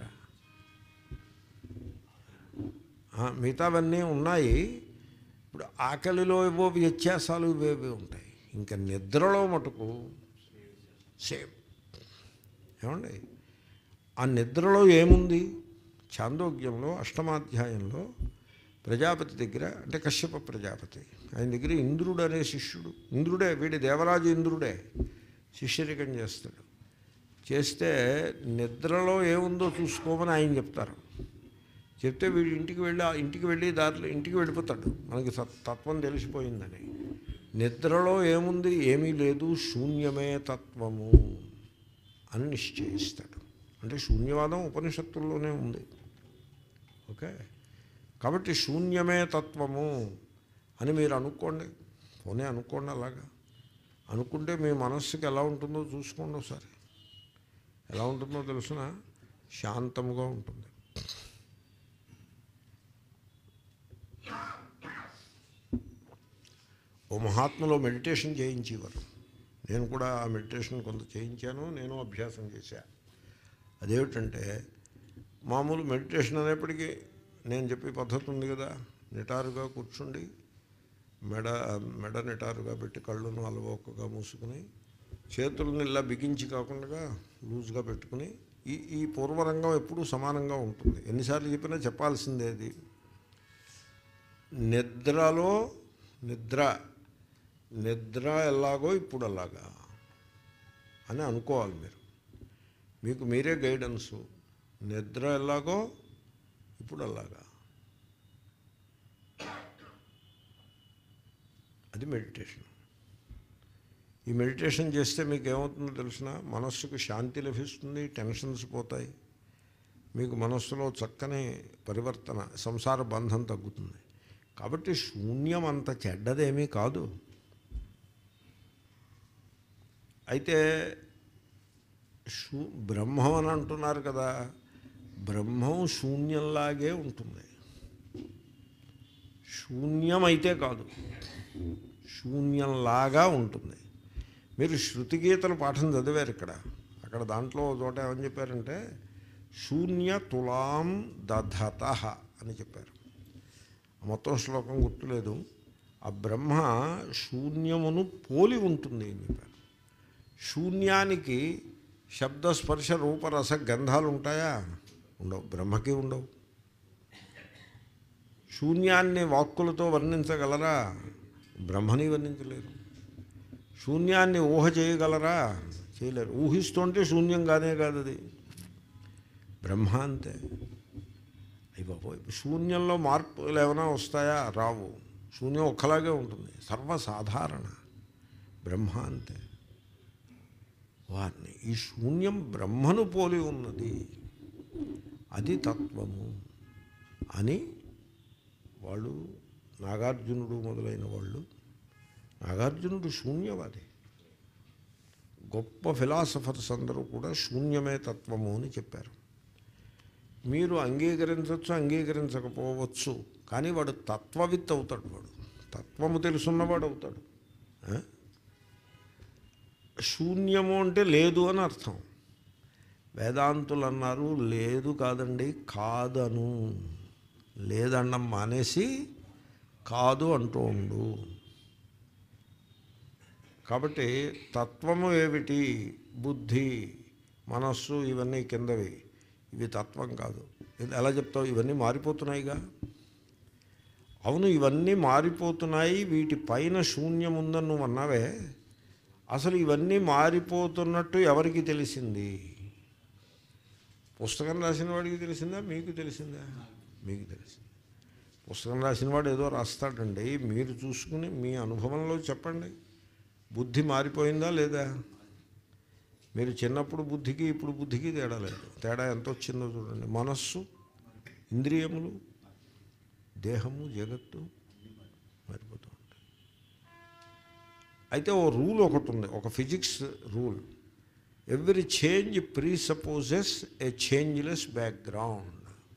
ఆ, మిగతావన్నీ ఉన్నాయి ఇప్పుడు ఆకలిలో ఏవో వ్యత్యాసాలు ఇవేవి ఉంటాయి ఇంకా నిద్రలో మటుకు సేమ్ ఏమండి ఆ నిద్రలో ఏముంది చాందోగ్యంలో అష్టమాధ్యాయంలో ప్రజాపతి దగ్గర అంటే కశ్యప ప్రజాపతి ఆయన దగ్గర ఇంద్రుడు అనే శిష్యుడు ఇంద్రుడే వీడి దేవరాజు ఇంద్రుడే శిష్యరికం చేస్తాడు చేస్తే నిద్రలో ఏముందో చూసుకోమని ఆయన చెప్తారు చెప్తే వీడు ఇంటికి వెళ్ళి ఆ ఇంటికి వెళ్ళి దారిలో ఇంటికి వెళ్ళిపోతాడు మనకి సత్- తత్వం తెలిసిపోయిందని నిద్రలో ఏముంది ఏమీ లేదు శూన్యమే తత్వము అని నిశ్చయిస్తాడు అంటే శూన్యవాదం ఉపనిషత్తుల్లోనే ఉంది ఓకే కాబట్టి శూన్యమే తత్వము అని మీరు అనుకోండి పోనీ అనుకోండి అలాగా అనుకుంటే మీ మనస్సుకి ఎలా ఉంటుందో చూసుకోండి ఒకసారి ఎలా ఉంటుందో తెలుసిన శాంతముగా ఉంటుంది ఓ మహాత్ములో మెడిటేషన్ చేయించేవారు నేను కూడా ఆ మెడిటేషన్ కొంత చేయించాను నేను అభ్యాసం చేశా అదేమిటంటే మామూలు మెడిటేషన్ అనేప్పటికీ నేను చెప్పే పద్ధతి ఉంది కదా నిటారుగా కూర్చుండి మెడ మెడ నిటారుగా పెట్టి కళ్ళను అలవోకగా మూసుకుని చేతులను ఇలా బిగించి కాకుండా లూజ్గా పెట్టుకుని ఈ ఈ పూర్వరంగం ఎప్పుడూ సమానంగా ఉంటుంది ఎన్నిసార్లు చెప్పినా చెప్పాల్సిందే అది నిద్రలో నిద్ర నిద్ర ఎలాగో ఇప్పుడు అలాగా అని అనుకోవాలి మీరు మీకు మీరే గైడెన్సు నిద్ర ఎలాగో ఇప్పుడు అలాగా అది మెడిటేషన్ ఈ మెడిటేషన్ చేస్తే మీకు ఏమవుతుందో తెలిసిన మనస్సుకు శాంతి లభిస్తుంది టెన్షన్స్ పోతాయి మీకు మనస్సులో చక్కని పరివర్తన సంసార బంధం తగ్గుతుంది కాబట్టి శూన్యం అంత చెడ్డదేమీ కాదు అయితే శూ బ్రహ్మం అని అంటున్నారు కదా బ్రహ్మం శూన్యంలాగే ఉంటుంది శూన్యం అయితే కాదు శూన్యంలాగా ఉంటుంది మీరు శృతి గీతల పాఠం చదివారు ఇక్కడ అక్కడ దాంట్లో ఓ చోట ఏమని చెప్పారంటే శూన్య తులాం దధత అని చెప్పారు మొత్తం శ్లోకం గుర్తులేదు ఆ బ్రహ్మ శూన్యమును పోలి ఉంటుంది అని చెప్పారు శూన్యానికి శబ్ద స్పర్శ రూపరస గంధాలు ఉంటాయా ఉండవు బ్రహ్మకి ఉండవు శూన్యాన్ని వాక్కులతో వర్ణించగలరా బ్రహ్మని వర్ణించలేరు శూన్యాన్ని ఊహ చేయగలరా చేయలేరు ఊహిస్తుంటే శూన్యం కానే కాదు అది బ్రహ్మ అంతే బాబోయ్ శూన్యంలో మార్పులు ఏమైనా వస్తాయా రావు శూన్యం ఒక్కలాగే ఉంటుంది సర్వసాధారణ బ్రహ్మ అంతే వారిని ఈ శూన్యం బ్రహ్మను పోలి ఉన్నది అది తత్వము అని వాళ్ళు నాగార్జునుడు మొదలైన వాళ్ళు నాగార్జునుడు శూన్యవాది గొప్ప ఫిలాసఫర్స్ అందరూ కూడా శూన్యమే తత్వము అని చెప్పారు మీరు అంగీకరించవచ్చు అంగీకరించకపోవచ్చు కానీ వాడు తత్వవిత్ అవుతాడు వాడు తత్వము తెలుసున్నవాడు అవుతాడు ఆ? శూన్యము అంటే లేదు అని అర్థం వేదాంతులు అన్నారు లేదు కాదండి కాదను లేదన్నం మానేసి కాదు అంటూ ఉండు కాబట్టి తత్వము ఏమిటి బుద్ధి మనస్సు ఇవన్నీ కిందవి ఇవి తత్వం కాదు ఇది ఎలా చెప్తావు ఇవన్నీ మారిపోతున్నాయిగా అవును ఇవన్నీ మారిపోతున్నాయి వీటి పైన శూన్యం ఉందని నువ్వు అన్నావే అసలు ఇవన్నీ మారిపోతున్నట్టు ఎవరికి తెలిసింది పుస్తకం రాసిన వాడికి తెలిసిందా మీకు తెలిసిందా మీకు తెలిసింది పుస్తకం రాసిన వాడు ఏదో రాస్తాడండి మీరు చూసుకుని మీ అనుభవంలో చెప్పండి బుద్ధి మారిపోయిందా లేదా మీరు చిన్నప్పుడు బుద్ధికి ఇప్పుడు బుద్ధికి తేడా లేదు తేడా ఎంత వచ్చిందో చూడండి మనస్సు ఇంద్రియములు దేహము జగత్తు మారిపోతూ ఉంటాయి అయితే ఓ రూల్ ఒకటి ఉంది ఒక physics rule every change presupposes a changeless background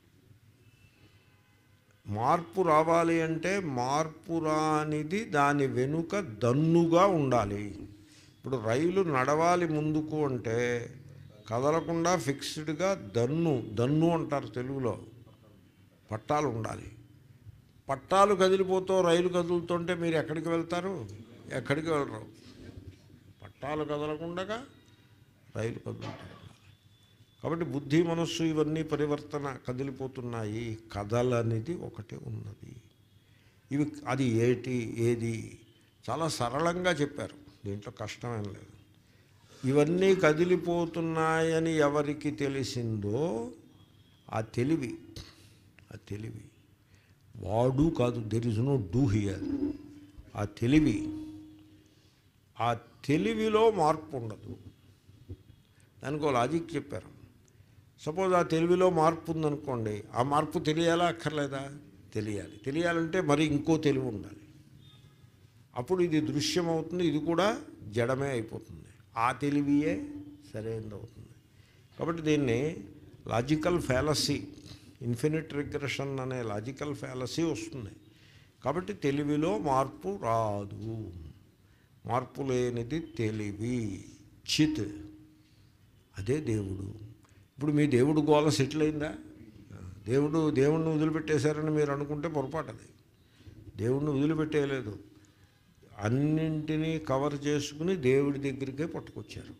మార్పు రావాలి అంటే మార్పు రానిది దాని వెనుక దన్నుగా ఉండాలి ఇప్పుడు రైలు నడవాలి ముందుకు అంటే కదలకుండా ఫిక్స్డ్గా దన్ను దన్ను అంటారు తెలుగులో పట్టాలు ఉండాలి పట్టాలు కదిలిపోతూ రైలు కదులుతుంటే మీరు ఎక్కడికి వెళ్తారు ఎక్కడికి వెళ్ళరు పట్టాలు కదలకుండా రైలు కదులుతుంది కాబట్టి బుద్ధి మనస్సు ఇవన్నీ పరివర్తన కదిలిపోతున్నాయి కదలనిది ఒకటి ఉన్నది ఇవి అది ఏటి ఏది చాలా సరళంగా చెప్పారు దీంట్లో కష్టమేం లేదు ఇవన్నీ కదిలిపోతున్నాయని ఎవరికి తెలిసిందో ఆ తెలివి ఆ తెలివి వాడు కాదు there is no doer here ఆ తెలివి ఆ తెలివిలో మార్పు ఉండదు దానికి ఒక లాజిక్ చెప్పారు సపోజ్ ఆ తెలివిలో మార్పు ఉందనుకోండి ఆ మార్పు తెలియాలా అక్కర్లేదా తెలియాలి తెలియాలంటే మరి ఇంకో తెలివి ఉండాలి అప్పుడు ఇది దృశ్యం అవుతుంది ఇది కూడా జడమే అయిపోతుంది ఆ తెలివియే సరైనది అవుతుంది కాబట్టి దీన్ని లాజికల్ ఫ్యాలసీ ఇన్ఫినిట్ రిగ్రెషన్ అనే లాజికల్ ఫ్యాలసీ వస్తుంది కాబట్టి తెలివిలో మార్పు రాదు మార్పు లేనిది తెలివి చిత్ అదే దేవుడు ఇప్పుడు మీ దేవుడు గోల సెటిల్ అయిందా దేవుడు దేవుణ్ణి వదిలిపెట్టేశారని మీరు అనుకుంటే పొరపాటు అది దేవుణ్ణి వదిలిపెట్టేయలేదు అన్నింటినీ కవర్ చేసుకుని దేవుడి దగ్గరికే పట్టుకొచ్చారు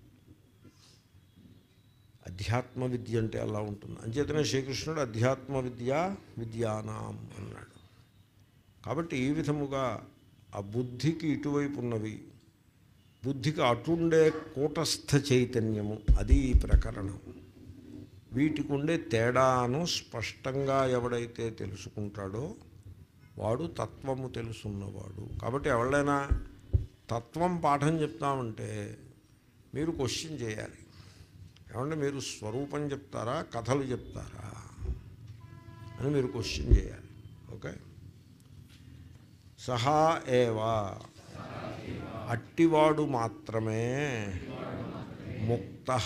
అధ్యాత్మ విద్య అంటే అలా ఉంటుంది అంచేతనే శ్రీకృష్ణుడు అధ్యాత్మ విద్య విద్యానాం అన్నాడు కాబట్టి ఈ విధముగా ఆ బుద్ధికి ఇటువైపు ఉన్నవి బుద్ధికి అటుండే కూటస్థ చైతన్యము అది ఈ ప్రకరణం వీటికి ఉండే తేడాను స్పష్టంగా ఎవడైతే తెలుసుకుంటాడో వాడు తత్వము తెలుసున్నవాడు కాబట్టి ఎవరైనా తత్వం పాఠం చెప్తామంటే మీరు క్వశ్చన్ చేయాలి ఏమంటే మీరు స్వరూపం చెప్తారా కథలు చెప్తారా అని మీరు క్వశ్చన్ చేయాలి ఓకే సహా ఏవా అట్టివాడు మాత్రమే ముక్త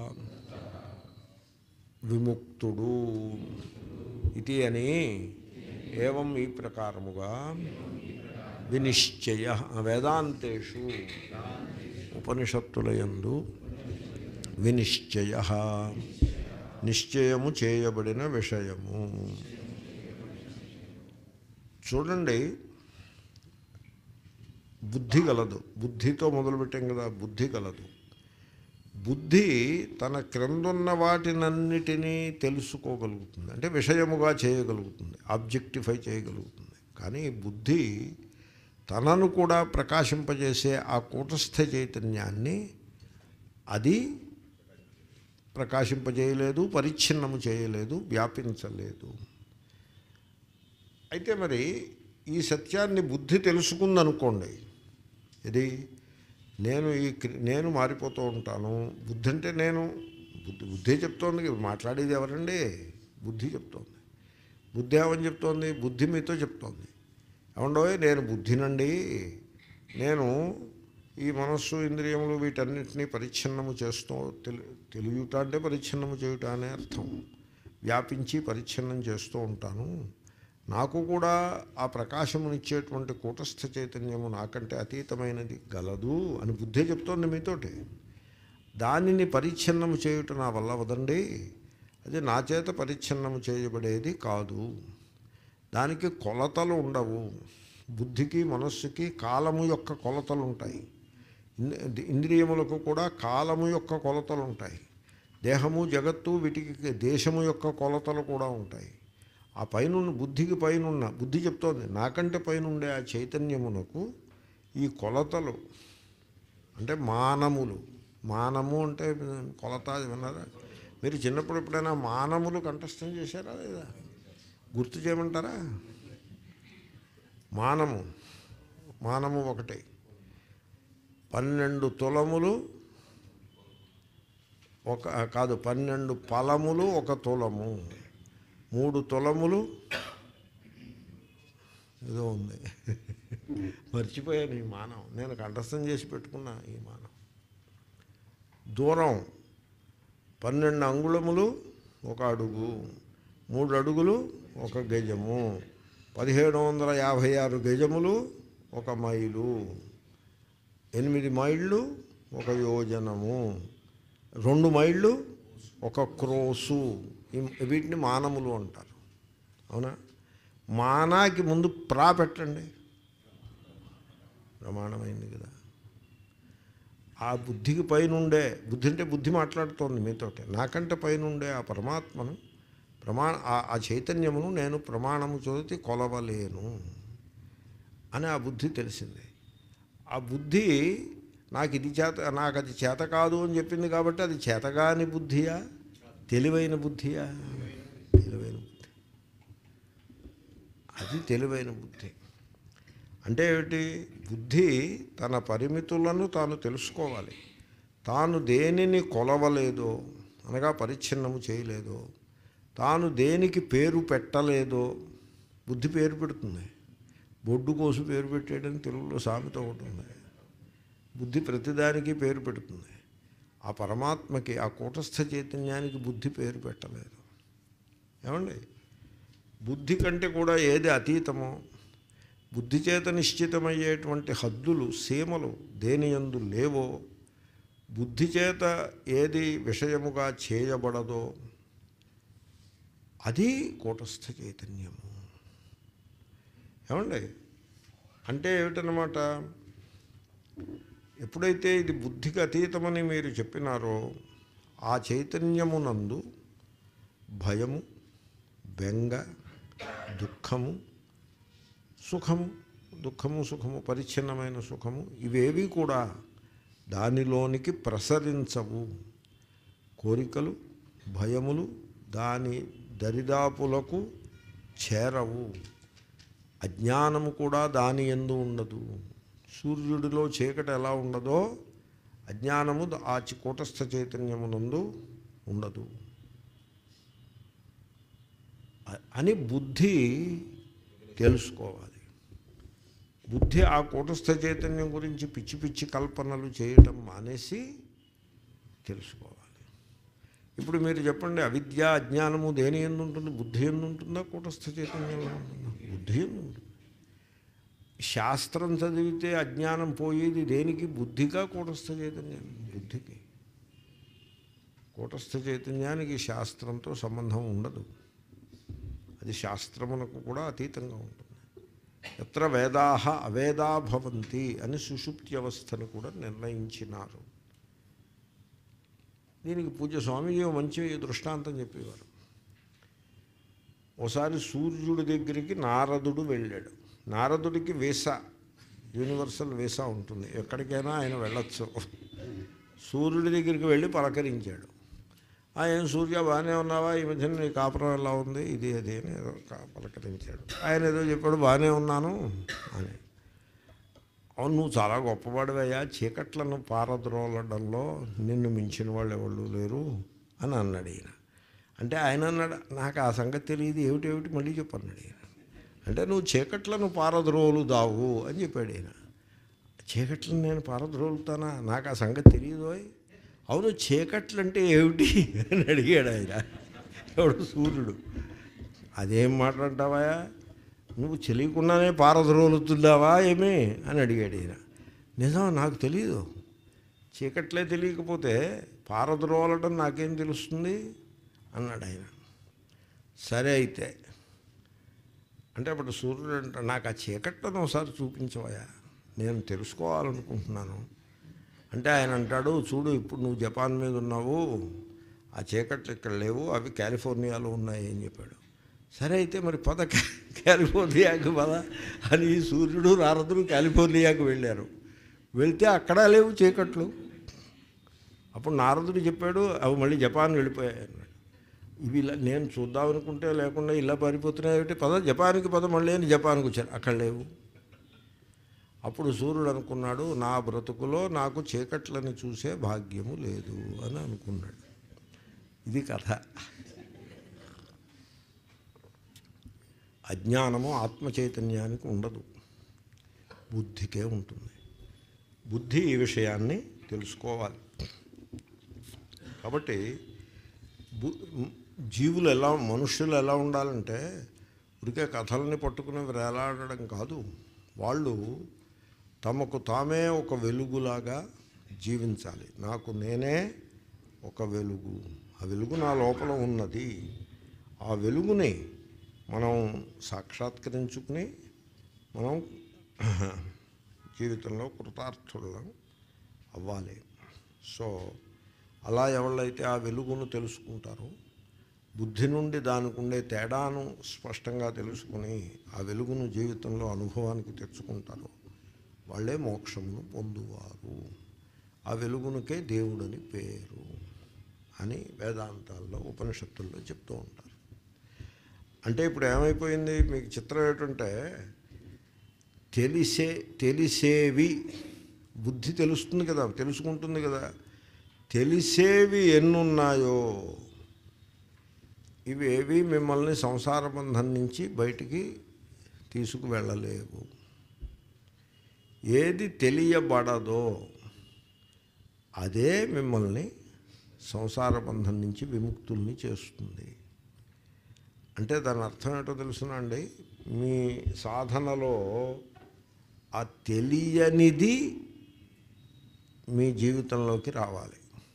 విముక్తుడు ఇది అని ఏవం ఈ ప్రకారముగా వినిశ్చయ వేదాంతేషు ఉపనిషత్తులయందు వినిశ్చయ నిశ్చయము చేయబడిన విషయము చూడండి బుద్ధి గలదు బుద్ధితో మొదలుపెట్టాం కదా బుద్ధి గలదు బుద్ధి తన క్రిందున్న వాటినన్నిటినీ తెలుసుకోగలుగుతుంది అంటే విషయముగా చేయగలుగుతుంది ఆబ్జెక్టిఫై చేయగలుగుతుంది కానీ బుద్ధి తనను కూడా ప్రకాశింపజేసే ఆ కూటస్థ చైతన్యాన్ని అది ప్రకాశింపజేయలేదు పరిచ్ఛిన్నము చేయలేదు వ్యాపించలేదు అయితే మరి ఈ సత్యాన్ని బుద్ధి తెలుసుకుందనుకోండి ఇది నేను ఈ క్రి- నేను మారిపోతూ ఉంటాను బుద్ధి అంటే నేను బుద్ధి బుద్ధి చెప్తోంది మాట్లాడేది ఎవరండి బుద్ధి చెప్తోంది బుద్ధి ఏమని చెప్తోంది బుద్ధి మీతో చెప్తోంది ఏమండోయ్ నేను బుద్ధినండి నేను ఈ మనస్సు ఇంద్రియములు వీటన్నిటినీ పరిచ్ఛిన్నము చేస్తూ తెలి తెలియట అంటే పరిచ్ఛిన్నము చేయుట అనే అర్థం వ్యాపించి పరిచ్ఛిన్నం చేస్తూ ఉంటాను నాకు కూడా ఆ ప్రకాశమునిచ్చేటువంటి కూటస్థ చైతన్యము నాకంటే అతీతమైనది గలదు అని బుద్ధే చెప్తోంది మీతోటి దానిని పరిచ్ఛిన్నము చేయుట నా వల్ల వదండి అది నా చేత పరిచ్ఛిన్నము చేయబడేది కాదు దానికి కొలతలు ఉండవు బుద్ధికి మనస్సుకి కాలము యొక్క కొలతలు ఉంటాయి ఇన్- ఇంద్రియములకు కూడా కాలము యొక్క కొలతలు ఉంటాయి దేహము జగత్తు వీటికి దేశము యొక్క కొలతలు కూడా ఉంటాయి ఆ పైనున్న బుద్ధికి పైనున్న బుద్ధి చెప్తోంది నాకంటే పైనుండే ఆ చైతన్యమునకు ఈ కొలతలు అంటే మానములు మానము అంటే కొలత అది విన్నారా మీరు చిన్నప్పుడు ఎప్పుడైనా మానములు కంఠస్థం చేశారా లేదా గుర్తు చేయమంటారా మానము మానము ఒకటి పన్నెండు తులములు ఒక కాదు పన్నెండు పలములు ఒక తులము మూడు తులములు ఏదో ఉంది మర్చిపోయాను ఈ మానం నేను కంఠస్థం చేసి పెట్టుకున్నా ఈ మానం దూరం పన్నెండు అంగుళములు ఒక అడుగు మూడు అడుగులు ఒక గజము పదిహేడు వందల యాభై ఆరు గజములు ఒక మైలు ఎనిమిది మైళ్ళు ఒక యోజనము రెండు మైళ్ళు ఒక క్రోసు ఈ- వీటిని మానములు అంటారు అవునా మానాకి ముందు ప్రా పెట్టండి ప్రమాణమైంది కదా ఆ బుద్ధికి పైనుండే బుద్ధి అంటే బుద్ధి మాట్లాడుతోంది మీతోటి నాకంటే పైనుండే ఆ పరమాత్మను ప్రమాణ ఆ- ఆ చైతన్యమును నేను ప్రమాణము చదివి కొలవలేను అని ఆ బుద్ధి తెలిసింది ఆ బుద్ధి నాకు ఇది చేత నాకు అది చేత కాదు అని చెప్పింది కాబట్టి అది చేతగాని బుద్ధియా తెలివైన బుద్ధియా తెలివైన బుద్ధి అది తెలివైన బుద్ధి అంటే ఏమిటి బుద్ధి తన పరిమితులను తాను తెలుసుకోవాలి తాను దేనిని కొలవలేదో అనగా పరిచ్ఛిన్నము చేయలేదో తాను దేనికి పేరు పెట్టలేదో బుద్ధి పేరు పెడుతుంది బొడ్డు కోసు పేరు పెట్టేయడం తెలుగులో సామెత ఒకటి ఉంది బుద్ధి ప్రతిదానికి పేరు పెడుతుంది ఆ పరమాత్మకి ఆ కూటస్థ చైతన్యానికి బుద్ధి పేరు పెట్టలేదు ఏమండి బుద్ధి కంటే కూడా ఏది అతీతమో బుద్ధి చేత నిశ్చితమయ్యేటువంటి హద్దులు సీమలు దేని యందు లేవో బుద్ధి చేత ఏది విషయముగా చేయబడదో అది కూటస్థ చైతన్యము ఏమండి అంటే ఏమిటనమాట ఎప్పుడైతే ఇది బుద్ధికి అతీతమని మీరు చెప్పినారో ఆ చైతన్యమునందు భయము బెంగ దుఃఖము సుఖము దుఃఖము సుఖము పరిచ్ఛిన్నమైన సుఖము ఇవేవి కూడా దానిలోనికి ప్రసరించవు కోరికలు భయములు దాని దరిదాపులకు చేరవు అజ్ఞానము కూడా దాని ఎందు ఉండదు సూర్యుడిలో చీకటి ఎలా ఉండదో అజ్ఞానము ద- ఆ చి- కూటస్థ చైతన్యమునందు ఉండదు అ- అని బుద్ధి తెలుసుకోవాలి బుద్ధి ఆ కూటస్థ చైతన్యం గురించి పిచ్చి పిచ్చి కల్పనలు చేయటం మానేసి తెలుసుకోవాలి ఇప్పుడు మీరు చెప్పండి అవిద్య అజ్ఞానము దేని ఎందు ఉంటుంది బుద్ధి ఎందు ఉంటుందా కూటస్థ చైతన్యంలో ఉంటుందా బుద్ధి ఎందు ఉంటుంది శాస్త్రం చదివితే అజ్ఞానం పోయేది దేనికి బుద్ధిగా కూటస్థ చైతన్యం బుద్ధికి కూటస్థ చైతన్యానికి శాస్త్రంతో సంబంధం ఉండదు అది శాస్త్రమునకు కూడా అతీతంగా ఉంటుంది ఎత్ర వేదాహ అవేదా భవంతి అని సుషుప్తి అవస్థను కూడా నిర్ణయించినారు దీనికి పూజ స్వామీజీ ఓ మంచి దృష్టాంతం చెప్పేవారు ఓసారి సూర్యుడి దగ్గరికి నారదుడు వెళ్ళాడు నారదుడికి వీసా యూనివర్సల్ వీసా ఉంటుంది ఎక్కడికైనా ఆయన వెళ్ళొచ్చు సూర్యుడి దగ్గరికి వెళ్ళి పలకరించాడు "ఆ, ఏం సూర్య బాగానే ఉన్నావా ఈ మధ్యన నీ కాపురం ఎలా ఉంది ఇది అది అని ఏదో కా- పలకరించాడు ఆయన ఏదో చెప్పాడు బాగానే ఉన్నాను అని అవును నువ్వు చాలా గొప్పవాడివయ్యా చీకట్లను పారద్రోలడంలో నిన్ను మించిన వాళ్ళు ఎవరు లేరు అని అన్నాడు ఈయన అంటే ఆయన అన్నాడు నాకు ఆ సంగతి తెలియదు ఏమిటి ఏమిటి మళ్ళీ చెప్పన్నాడు ఈయన అంటే నువ్వు చీకట్లను పారద్రోలు దావు అని చెప్పాడు ఈయన చీకట్లను నేను పారద్రోలుతానా నాకు ఆ సంగతి తెలియదు ఓయ్. అవును చీకట్లు అంటే ఏమిటి అని అడిగాడు ఆయన ఎవడు సూర్యుడు అదేం మాట్లాంటావా నువ్వు తెలియకుండానే పారద్రోలుతున్నావా ఏమి అని అడిగాడు ఈయన నిజం నాకు తెలియదు చీకట్లే తెలియకపోతే పారద్రోలడం నాకేం తెలుస్తుంది అన్నాడు ఆయన సరే అయితే అంటే అప్పుడు సూర్యుడు అంటే నాకు ఆ చీకట్లను ఒకసారి చూపించవయా నేను తెలుసుకోవాలనుకుంటున్నాను అంటే ఆయన అంటాడు చూడు ఇప్పుడు నువ్వు జపాన్ మీద ఉన్నావు ఆ చీకట్లు ఇక్కడ లేవు అవి కాలిఫోర్నియాలో ఉన్నాయి అని చెప్పాడు సరే అయితే మరి పద కా- కాలిఫోర్నియాకి పద అని ఈ సూర్యుడు నారదుడు కాలిఫోర్నియాకి వెళ్ళారు వెళ్తే అక్కడ లేవు చీకట్లు అప్పుడు నారదుడు చెప్పాడు అవి మళ్ళీ జపాన్ వెళ్ళిపోయాయి అన్నాడు ఇవి ఇలా నేను చూద్దామనుకుంటే లేకుండా ఇలా పారిపోతున్నాయి ఏమిటి పద జపాన్కి పద మళ్ళీ అని జపాన్కి వచ్చాను అక్కడ లేవు అప్పుడు సూర్యుడు అనుకున్నాడు నా బ్రతుకులో నాకు చీకట్లని చూసే భాగ్యము లేదు అని అనుకున్నాడు ఇది కథ అజ్ఞానము ఆత్మ చైతన్యానికి ఉండదు బుద్ధికే ఉంటుంది బుద్ధి ఈ విషయాన్ని తెలుసుకోవాలి కాబట్టి బు- జీవులు ఎలా మనుష్యులు ఎలా ఉండాలంటే ఉరికే కథల్ని పట్టుకుని వేలాడడం కాదు వాళ్ళు తమకు తామే ఒక వెలుగులాగా జీవించాలి నాకు నేనే ఒక వెలుగు ఆ వెలుగు నా లోపల ఉన్నది ఆ వెలుగుని మనం సాక్షాత్కరించుకుని మనం జీవితంలో కృతార్థులం అవ్వాలి సో అలా ఎవళ్ళైతే ఆ వెలుగును తెలుసుకుంటారో బుద్ధి నుండి దానికి ఉండే తేడాను స్పష్టంగా తెలుసుకుని ఆ వెలుగును జీవితంలో అనుభవానికి తెచ్చుకుంటారో వాళ్ళే మోక్షమును పొందువారు ఆ వెలుగునికే దేవుడని పేరు అని వేదాంతాల్లో ఉపనిషత్తుల్లో చెప్తూ ఉంటారు అంటే ఇప్పుడు ఏమైపోయింది మీకు చిత్రం ఏంటంటే తెలిసే తెలిసేవి బుద్ధి తెలుస్తుంది కదా తెలుసుకుంటుంది కదా తెలిసేవి ఎన్నున్నాయో ఇవి ఏవి మిమ్మల్ని సంసార బంధం నుంచి బయటికి తీసుకువెళ్ళలేవు ఏది తెలియబడదో అదే మిమ్మల్ని సంసార బంధం నుంచి విముక్తుల్ని చేస్తుంది అంటే దాని అర్థం ఏంటో తెలుసునండి మీ సాధనలో ఆ తెలియనిది మీ జీవితంలోకి రావాలి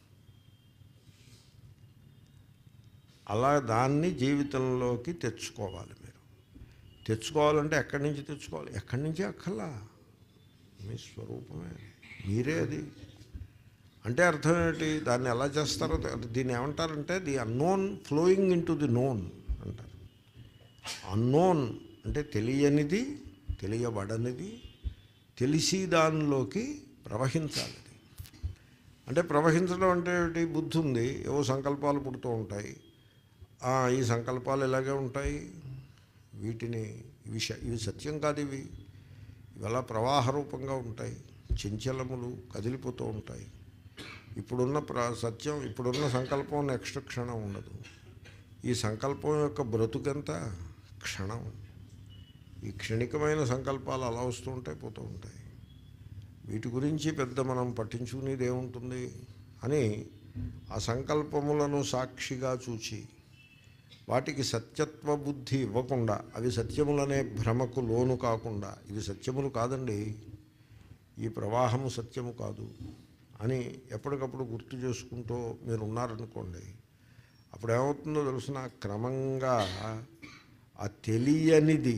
అలా దాన్ని జీవితంలోకి తెచ్చుకోవాలి మీరు తెచ్చుకోవాలంటే ఎక్కడి నుంచి తెచ్చుకోవాలి ఎక్కడి నుంచి అక్కర్లా మీ స్వరూపమే మీరే అది అంటే అర్థం ఏంటి దాన్ని ఎలా చేస్తారో తె- దీన్ని ఏమంటారంటే the unknown flowing into the known అంటారు అన్నోన్ అంటే తెలియనిది తెలియబడనిది తెలిసి దానిలోకి ప్రవహించాలి అది. అంటే ప్రవహించడం అంటే ఏమిటి బుద్ధి ఉంది ఏవో సంకల్పాలు పుడుతూ ఉంటాయి ఆ, ఈ సంకల్పాలు ఇలాగే ఉంటాయి వీటిని ఇవి స- ఇవి సత్యం కాదు ఇవి ఇవలా ప్రవాహ రూపంగా ఉంటాయి చంచలములు కదిలిపోతూ ఉంటాయి ఇప్పుడున్న ప్ర సత్యం ఇప్పుడున్న సంకల్పం నెక్స్ట్ క్షణం ఉండదు ఈ సంకల్పం యొక్క బ్రతుకెంత క్షణం ఈ క్షణికమైన సంకల్పాలు అలా వస్తూ ఉంటాయి పోతూ ఉంటాయి వీటి గురించి పెద్ద మనం పట్టించుకునేది ఏముంటుంది అని ఆ సంకల్పములను సాక్షిగా చూచి వాటికి సత్యత్వ బుద్ధి ఇవ్వకుండా అవి సత్యములనే భ్రమకు లోను కాకుండా ఇవి సత్యములు కాదండి ఈ ప్రవాహము సత్యము కాదు అని ఎప్పటికప్పుడు గుర్తు చేసుకుంటూ మీరు ఉన్నారనుకోండి అప్పుడు ఏమవుతుందో తెలుసిన క్రమంగా ఆ తెలియనిది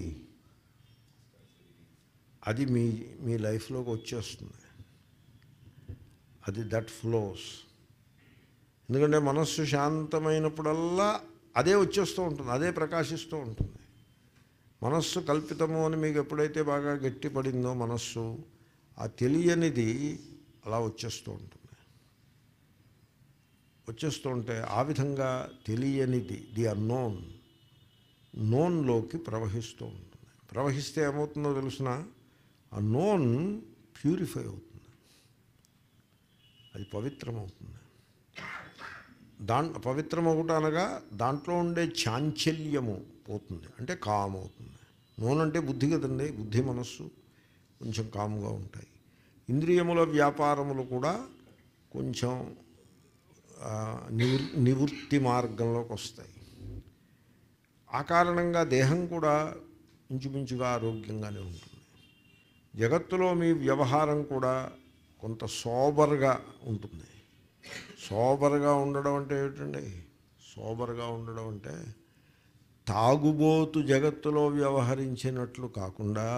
అది మీ మీ లైఫ్లోకి వచ్చేస్తుంది అది దట్ ఫ్లోస్ ఎందుకంటే మనస్సు శాంతమైనప్పుడల్లా అదే వచ్చేస్తూ ఉంటుంది అదే ప్రకాశిస్తూ ఉంటుంది మనస్సు కల్పితము అని మీకు ఎప్పుడైతే బాగా గట్టిపడిందో మనస్సు ఆ తెలియనిది అలా వచ్చేస్తూ ఉంటుంది వచ్చేస్తుంటే ఆ విధంగా తెలియనిది ది అన్నోన్ నోన్లోకి ప్రవహిస్తూ ఉంటుంది ప్రవహిస్తే ఏమవుతుందో తెలుసిన ఆ నోన్ ప్యూరిఫై అవుతుంది అది పవిత్రమవుతుంది దా పవిత్రమవుట అనగా దాంట్లో ఉండే చాంచల్యము పోతుంది అంటే కామ్ అవుతుంది నోన్ అంటే బుద్ధి కదండి బుద్ధి మనస్సు కొంచెం కామ్గా ఉంటాయి ఇంద్రియముల వ్యాపారములు కూడా కొంచెం ఆ, నివృ నివృత్తి మార్గంలోకి వస్తాయి ఆ కారణంగా దేహం కూడా ఇంచుమించుగా ఆరోగ్యంగానే ఉంటుంది జగత్తులో మీ వ్యవహారం కూడా కొంత సోబర్గా ఉంటుంది సోబర్గా ఉండడం అంటే ఏమిటండి సోబర్గా ఉండడం అంటే తాగుబోతు జగత్తులో వ్యవహరించినట్లు కాకుండా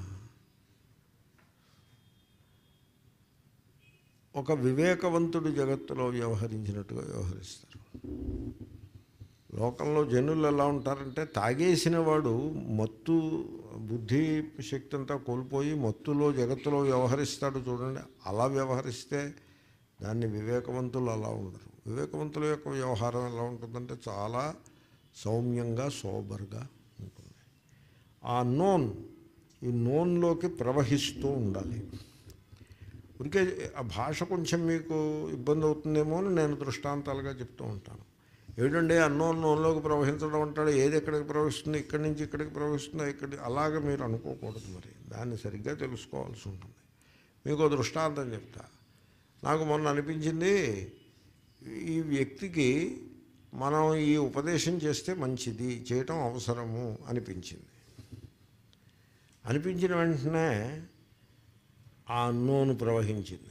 ఒక వివేకవంతుడు జగత్తులో వ్యవహరించినట్టుగా వ్యవహరిస్తారు లోకంలో జనులు ఎలా ఉంటారంటే తాగేసిన వాడు మత్తు బుద్ధి శక్తి అంతా కోల్పోయి మత్తులో జగత్తులో వ్యవహరిస్తాడు చూడండి అలా వ్యవహరిస్తే దాన్ని వివేకవంతులు అలా ఉండరు వివేకవంతుల యొక్క వ్యవహారం ఎలా ఉంటుందంటే చాలా సౌమ్యంగా సోబర్గా ఉంటుంది ఆ నోన్ ఈ నోన్లోకి ప్రవహిస్తూ ఉండాలి ఉరికే ఆ భాష కొంచెం మీకు ఇబ్బంది అవుతుందేమో అని నేను దృష్టాంతాలుగా చెప్తూ ఉంటాను ఏమిటండి అన్నోన్ నోన్లోకి ప్రవహించడం అంటాడు ఏది ఎక్కడికి ప్రవహిస్తుంది ఇక్కడి నుంచి ఇక్కడికి ప్రవహిస్తుందో ఇక్కడి అలాగ మీరు అనుకోకూడదు మరి దాన్ని సరిగ్గా తెలుసుకోవాల్సి ఉంటుంది మీకు ఓ దృష్టాంతం చెప్తా నాకు మొన్న అనిపించింది ఈ వ్యక్తికి మనం ఈ ఉపదేశం చేస్తే మంచిది చేయటం అవసరము అనిపించింది అనిపించిన వెంటనే ఆ అన్నోను ప్రవహించింది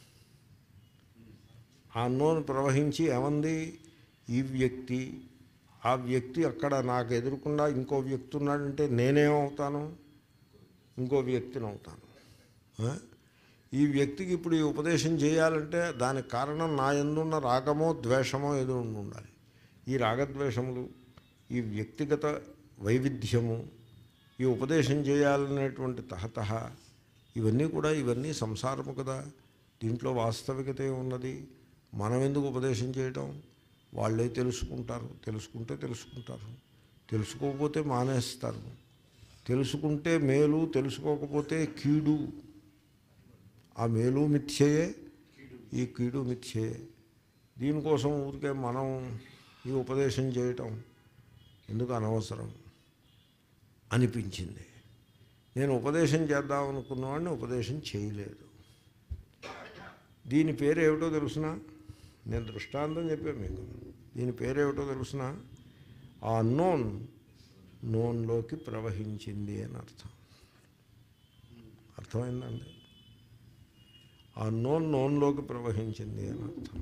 ఆ అన్నోను ప్రవహించి ఏమంది ఈ వ్యక్తి ఆ వ్యక్తి అక్కడ నాకు ఎదురకుండా ఇంకో వ్యక్తి ఉన్నాడంటే నేనేమవుతాను ఇంకో వ్యక్తిని అవుతాను ఆ? ఈ వ్యక్తికి ఇప్పుడు ఈ ఉపదేశం చేయాలంటే దానికి కారణం నా ఎందున్న రాగమో ద్వేషమో ఏదో ఉండి ఉండాలి ఈ రాగద్వేషములు ఈ వ్యక్తిగత వైవిధ్యము ఈ ఉపదేశం చేయాలనేటువంటి తహతహ ఇవన్నీ కూడా ఇవన్నీ సంసారము కదా దీంట్లో వాస్తవికత ఉన్నది మనం ఎందుకు ఉపదేశం చేయటం వాళ్ళే తెలుసుకుంటారు తెలుసుకుంటే తెలుసుకుంటారు తెలుసుకోకపోతే మానేస్తారు తెలుసుకుంటే మేలు తెలుసుకోకపోతే కీడు ఆ మేలు మిథ్యయే ఈ కీడు మిథ్యయే దీనికోసం ఊరికే మనం ఈ ఉపదేశం చేయటం ఎందుకు అనవసరం అనిపించింది నేను ఉపదేశం చేద్దాం అనుకున్నవాడిని ఉపదేశం చేయలేదు దీని పేరు ఏమిటో తెలుసిన నేను దృష్టాంతం చెప్పాను మీకు దీని పేరు ఏమిటో తెలుసిన ఆ నోన్ నోన్లోకి ప్రవహించింది అని అర్థం అర్థమైందండి ఆ నోన్ నోన్లోకి ప్రవహించింది అని అర్థం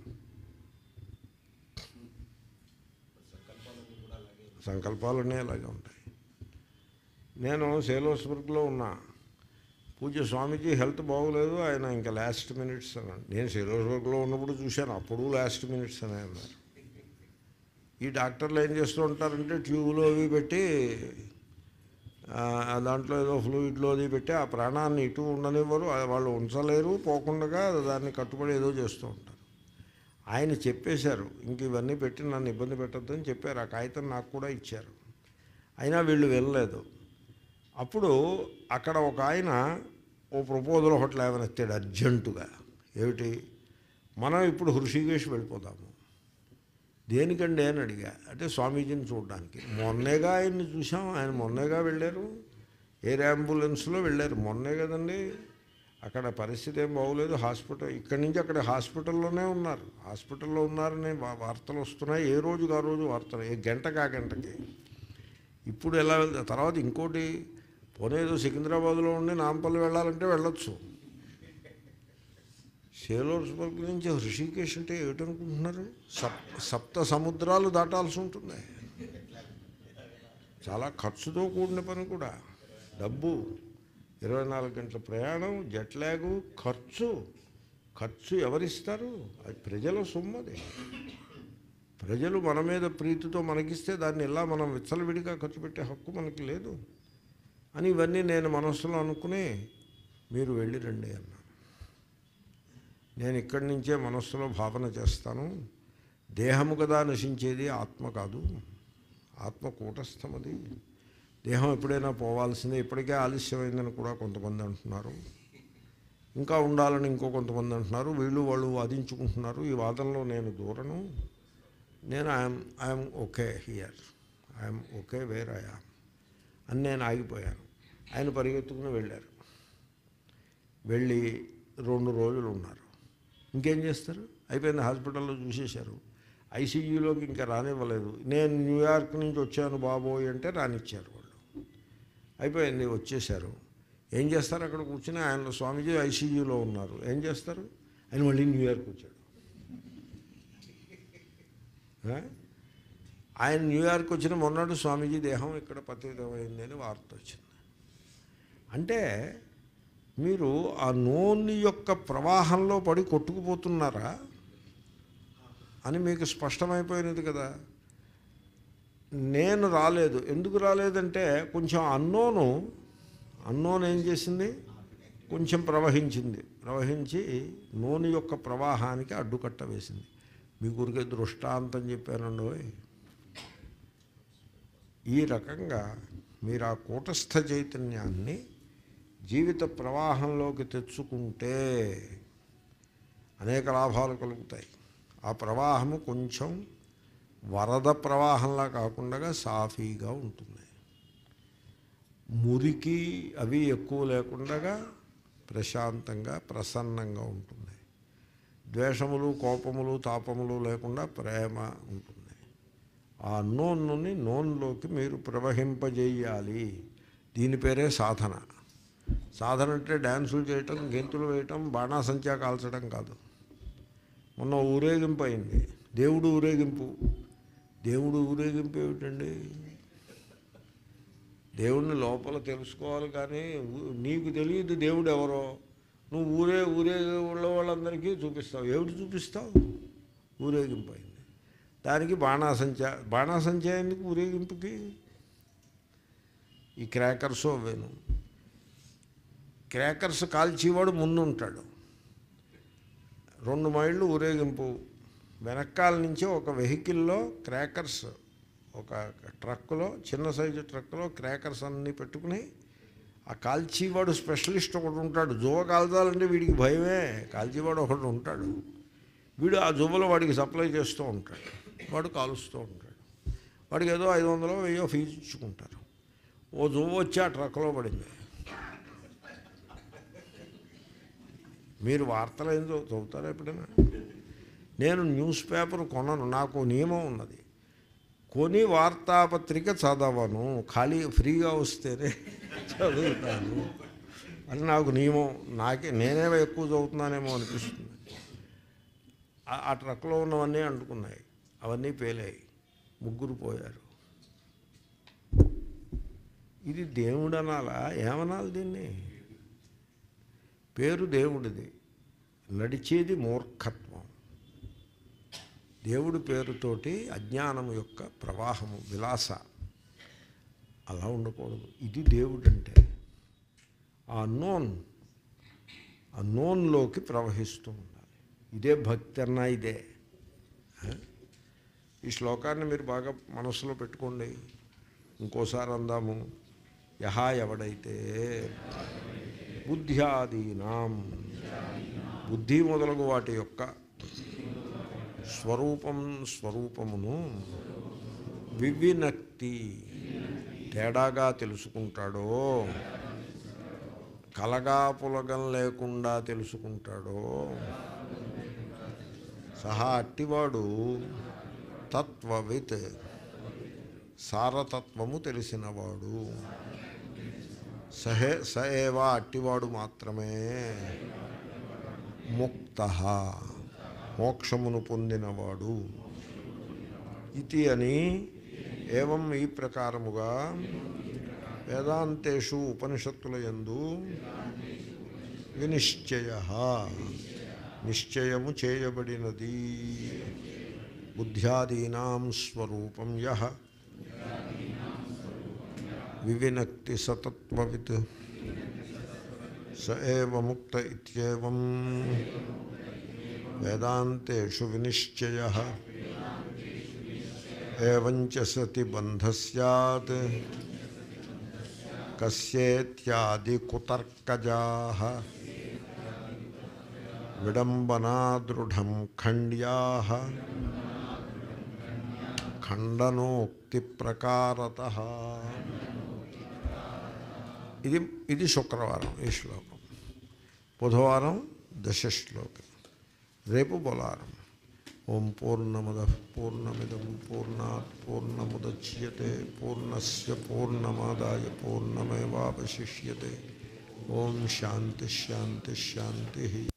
సంకల్పాలన్నీ అలాగే ఉంటాయి నేను సేలోస్బర్గ్లో ఉన్నా పూజ్య స్వామీజీ హెల్త్ బాగోలేదు ఆయన ఇంకా లాస్ట్ మినిట్స్ అన్నాడు నేను సేలోస్బర్గ్లో ఉన్నప్పుడు చూశాను అప్పుడు లాస్ట్ మినిట్స్ అని అన్నారు ఈ డాక్టర్లు ఏం చేస్తూ ఉంటారంటే ట్యూబ్లో అవి పెట్టి ఆ, దాంట్లో ఏదో ఫ్లూయిడ్లో అది పెట్టి ఆ ప్రాణాన్ని ఇటు ఉండనివ్వరు అది వాళ్ళు ఉంచలేరు పోకుండా దాన్ని కట్టుబడి ఏదో చేస్తూ ఉంటారు ఆయన చెప్పేశారు ఇంక ఇవన్నీ పెట్టి నన్ను ఇబ్బంది పెట్టద్దని చెప్పారు ఆ కాగితం నాకు కూడా ఇచ్చారు అయినా వీళ్ళు వెళ్ళలేదు అప్పుడు అక్కడ ఒక ఆయన ఓ ప్రపోజల్ ఒకటి లేవనెత్తాడు అర్జెంటుగా ఏమిటి మనం ఇప్పుడు హృషికేశ్ వెళ్ళిపోదాము దేనికండి అని అడిగా అంటే స్వామీజీని చూడడానికి మొన్నేగా ఆయన్ని చూసాం ఆయన మొన్నేగా వెళ్ళారు ఎయిర్ అంబులెన్స్లో వెళ్ళారు మొన్నే కదండి అక్కడ పరిస్థితి ఏం బాగోలేదు హాస్పిటల్ ఇక్కడి నుంచి అక్కడ హాస్పిటల్లోనే ఉన్నారు హాస్పిటల్లో ఉన్నారని వా- వార్తలు వస్తున్నాయి ఏ రోజుకి ఆ రోజు వార్తలు ఏ గంటకి ఆ గంటకి ఇప్పుడు ఎలా వెళ్తా తర్వాత ఇంకోటి పోనీ ఏదో సికింద్రాబాద్లో ఉండి నాంపల్లి వెళ్ళాలంటే వెళ్ళొచ్చు సేలోర్స్బర్గ్ నుంచి హృషికేశ్ అంటే ఏమిటనుకుంటున్నారు సప్ సప్త సముద్రాలు దాటాల్సి ఉంటుంది చాలా ఖర్చుతో కూడిన పని కూడా డబ్బు ఇరవై నాలుగు గంటల ప్రయాణం జెట్ ల్యాగు ఖర్చు ఖర్చు ఎవరిస్తారు అది ప్రజల సొమ్మది ప్రజలు మన మీద ప్రీతితో మనకిస్తే దాన్ని ఇలా మనం విచ్చలవిడిగా ఖర్చు పెట్టే హక్కు మనకి లేదు అని ఇవన్నీ నేను మనస్సులో అనుకుని మీరు వెళ్ళి రండి అన్నాను నేను ఇక్కడి నుంచే మనస్సులో భావన చేస్తాను దేహము కదా నశించేది ఆత్మ కాదు ఆత్మ కూటస్థమది దేహం ఎప్పుడైనా పోవాల్సిందే ఇప్పటికే ఆలస్యమైందని కూడా కొంతమంది అంటున్నారు ఇంకా ఉండాలని ఇంకో కొంతమంది అంటున్నారు వీళ్ళు వాళ్ళు వాదించుకుంటున్నారు ఈ వాదనలో నేను దూరను నేను I'm I'm okay here I'm okay where I am అని నేను ఆగిపోయాను ఆయన పరిగెత్తుకుని వెళ్ళారు వెళ్ళి రెండు రోజులు ఉన్నారు ఇంకేం చేస్తారు అయిపోయింది హాస్పిటల్లో చూసేశారు ఐసీయూలోకి ఇంకా రానివ్వలేదు నేను న్యూయార్క్ నుంచి వచ్చాను బాబోయ్ అంటే రానిచ్చారు వాళ్ళు అయిపోయింది వచ్చేశారు ఏం చేస్తారు అక్కడ కూర్చుని ఆయన స్వామీజీ ఐసీయూలో ఉన్నారు ఏం చేస్తారు ఆయన మళ్ళీ న్యూయార్క్ వచ్చాడు ఆ? ఆయన న్యూయార్క్ వచ్చిన మొన్నటి స్వామీజీ దేహం ఇక్కడ పతితమైంది అని వార్త వచ్చింది అంటే మీరు ఆ నూనె యొక్క ప్రవాహంలో పడి కొట్టుకుపోతున్నారా అని మీకు స్పష్టమైపోయినది కదా నేను రాలేదు ఎందుకు రాలేదంటే కొంచెం అన్నోను అన్నోన్ ఏం చేసింది కొంచెం ప్రవహించింది ప్రవహించి నూనె యొక్క ప్రవాహానికి అడ్డుకట్ట వేసింది మీ ఊరికే దృష్టాంతం చెప్పానండి ఓయ్. ఈ రకంగా మీరు ఆ కూటస్థ చైతన్యాన్ని జీవిత ప్రవాహంలోకి తెచ్చుకుంటే అనేక లాభాలు కలుగుతాయి ఆ ప్రవాహము కొంచెం వరద ప్రవాహంలా కాకుండా సాఫీగా ఉంటుంది మురికి అవి ఎక్కువ లేకుండా ప్రశాంతంగా ప్రసన్నంగా ఉంటుంది ద్వేషములు కోపములు తాపములు లేకుండా ప్రేమ ఉంటుంది ఆ నోన్నుని నోన్లోకి మీరు ప్రవహింపజేయాలి దీని పేరే సాధన సాధన అంటే డ్యాన్సులు చేయటం గెంతులు వేయటం బాణాసంచా కాల్చడం కాదు మొన్న ఊరేగింపు అయింది దేవుడు ఊరేగింపు దేవుడు ఊరేగింపు ఏమిటండి దేవుడిని లోపల తెలుసుకోవాలి కానీ ఊ- నీకు తెలియదు దేవుడు ఎవరో నువ్వు ఊరే ఊరే ఉన్న వాళ్ళందరికీ చూపిస్తావు ఏమిటి చూపిస్తావు ఊరేగింపు అయింది దానికి బాణాసంచా బాణాసంచా ఎందుకు ఊరేగింపుకి ఈ క్రాకర్స్ అవేను క్రాకర్స్ కాల్చేవాడు ముందు ఉంటాడు రెండు మైళ్ళు ఊరేగింపు వెనకాల నుంచి ఒక వెహికల్లో క్రాకర్స్ ఒక ట్రక్కులో చిన్న సైజు ట్రక్కులో క్రాకర్స్ అన్నీ పెట్టుకుని ఆ కాల్చీవాడు స్పెషలిస్ట్ ఒకడు ఉంటాడు జువ కాల్చాలంటే వీడికి భయమే కాల్చీవాడు ఒకడు ఉంటాడు వీడు ఆ జువ్వలో వాడికి సప్లై చేస్తూ ఉంటాడు వాడు కాలుస్తూ ఉంటాడు వాడికి ఏదో ఐదు వందలు వెయ్యో ఫీజు ఇచ్చుకుంటారు ఓ జువ్వ వచ్చి ఆ ట్రక్లో పడింది మీరు వార్తలు ఏం చదువు- చదువుతారా ఎప్పుడైనా నేను న్యూస్ పేపర్ కొనను నాకు నియమం ఉన్నది కొని వార్తాపత్రిక చదవను ఖాళీ ఫ్రీగా వస్తేనే చదువుతాను అని నాకు నియమం నాకే నేనే ఎక్కువ చదువుతున్నానేమో అనిపిస్తుంది ఆ- ఆ ట్రక్లో ఉన్నవన్నీ అంటుకున్నాయి అవన్నీ పేలాయి ముగ్గురు పోయారు ఇది దేవుడు అనాలా ఏమనాలి దీన్ని పేరు దేవుడిది నడిచేది మూర్ఖత్వం దేవుడి పేరుతోటి అజ్ఞానము యొక్క ప్రవాహము విలాస అలా ఉండకూడదు ఇది దేవుడు అంటే ఆ నోన్ ఆ నోన్లోకి ప్రవహిస్తూ ఉండాలి ఇదే భక్తి అన్నా ఇదే ఆ? ఈ శ్లోకాన్ని మీరు బాగా మనసులో పెట్టుకోండి ఇంకోసారి అందాము యహా ఎవడైతే బుద్ధ్యాదీనాం బుద్ధి మొదలగు వాటి యొక్క స్వరూపం స్వరూపమును వివినక్తి తేడాగా తెలుసుకుంటాడో కలగా పులగం లేకుండా తెలుసుకుంటాడో సహా అట్టివాడు తత్వవిత్ సారతత్వము తెలిసినవాడు సహే స ఏవా అట్టివాడు మాత్రమే ముక్త మోక్షమును పొందినవాడు ఇది అని ఏవం ఈ ప్రకారముగా వేదాంతేషు ఉపనిషత్తుల యందు వినిశ్చయ నిశ్చయము చేయబడినది బుద్ధ్యాదీనాం స్వరూపం యహ వివినక్తి సతత్వవిత్ స ఏవ ముక్త ఇత్యేవం వేదాంతేషు వినిశ్చయ ఏవంచ సతి బంధ సత్ కస్యేత్యాది కుతర్కజా విడంబనా దృఢం ఖండ్యా ఖండనోక్తి ప్రకారత ఇది ఇది శుక్రవారం ఈ శ్లోకం బుధవారం దశ శ్లోకం రేపు బొలారం ఓం పూర్ణమద పూర్ణమిదం పూర్ణాత్ పూర్ణముద్యతే పూర్ణస్ పూర్ణమాదాయ పూర్ణమేవాశిష్యతే ఓం శాంతి శాంతి శాంతి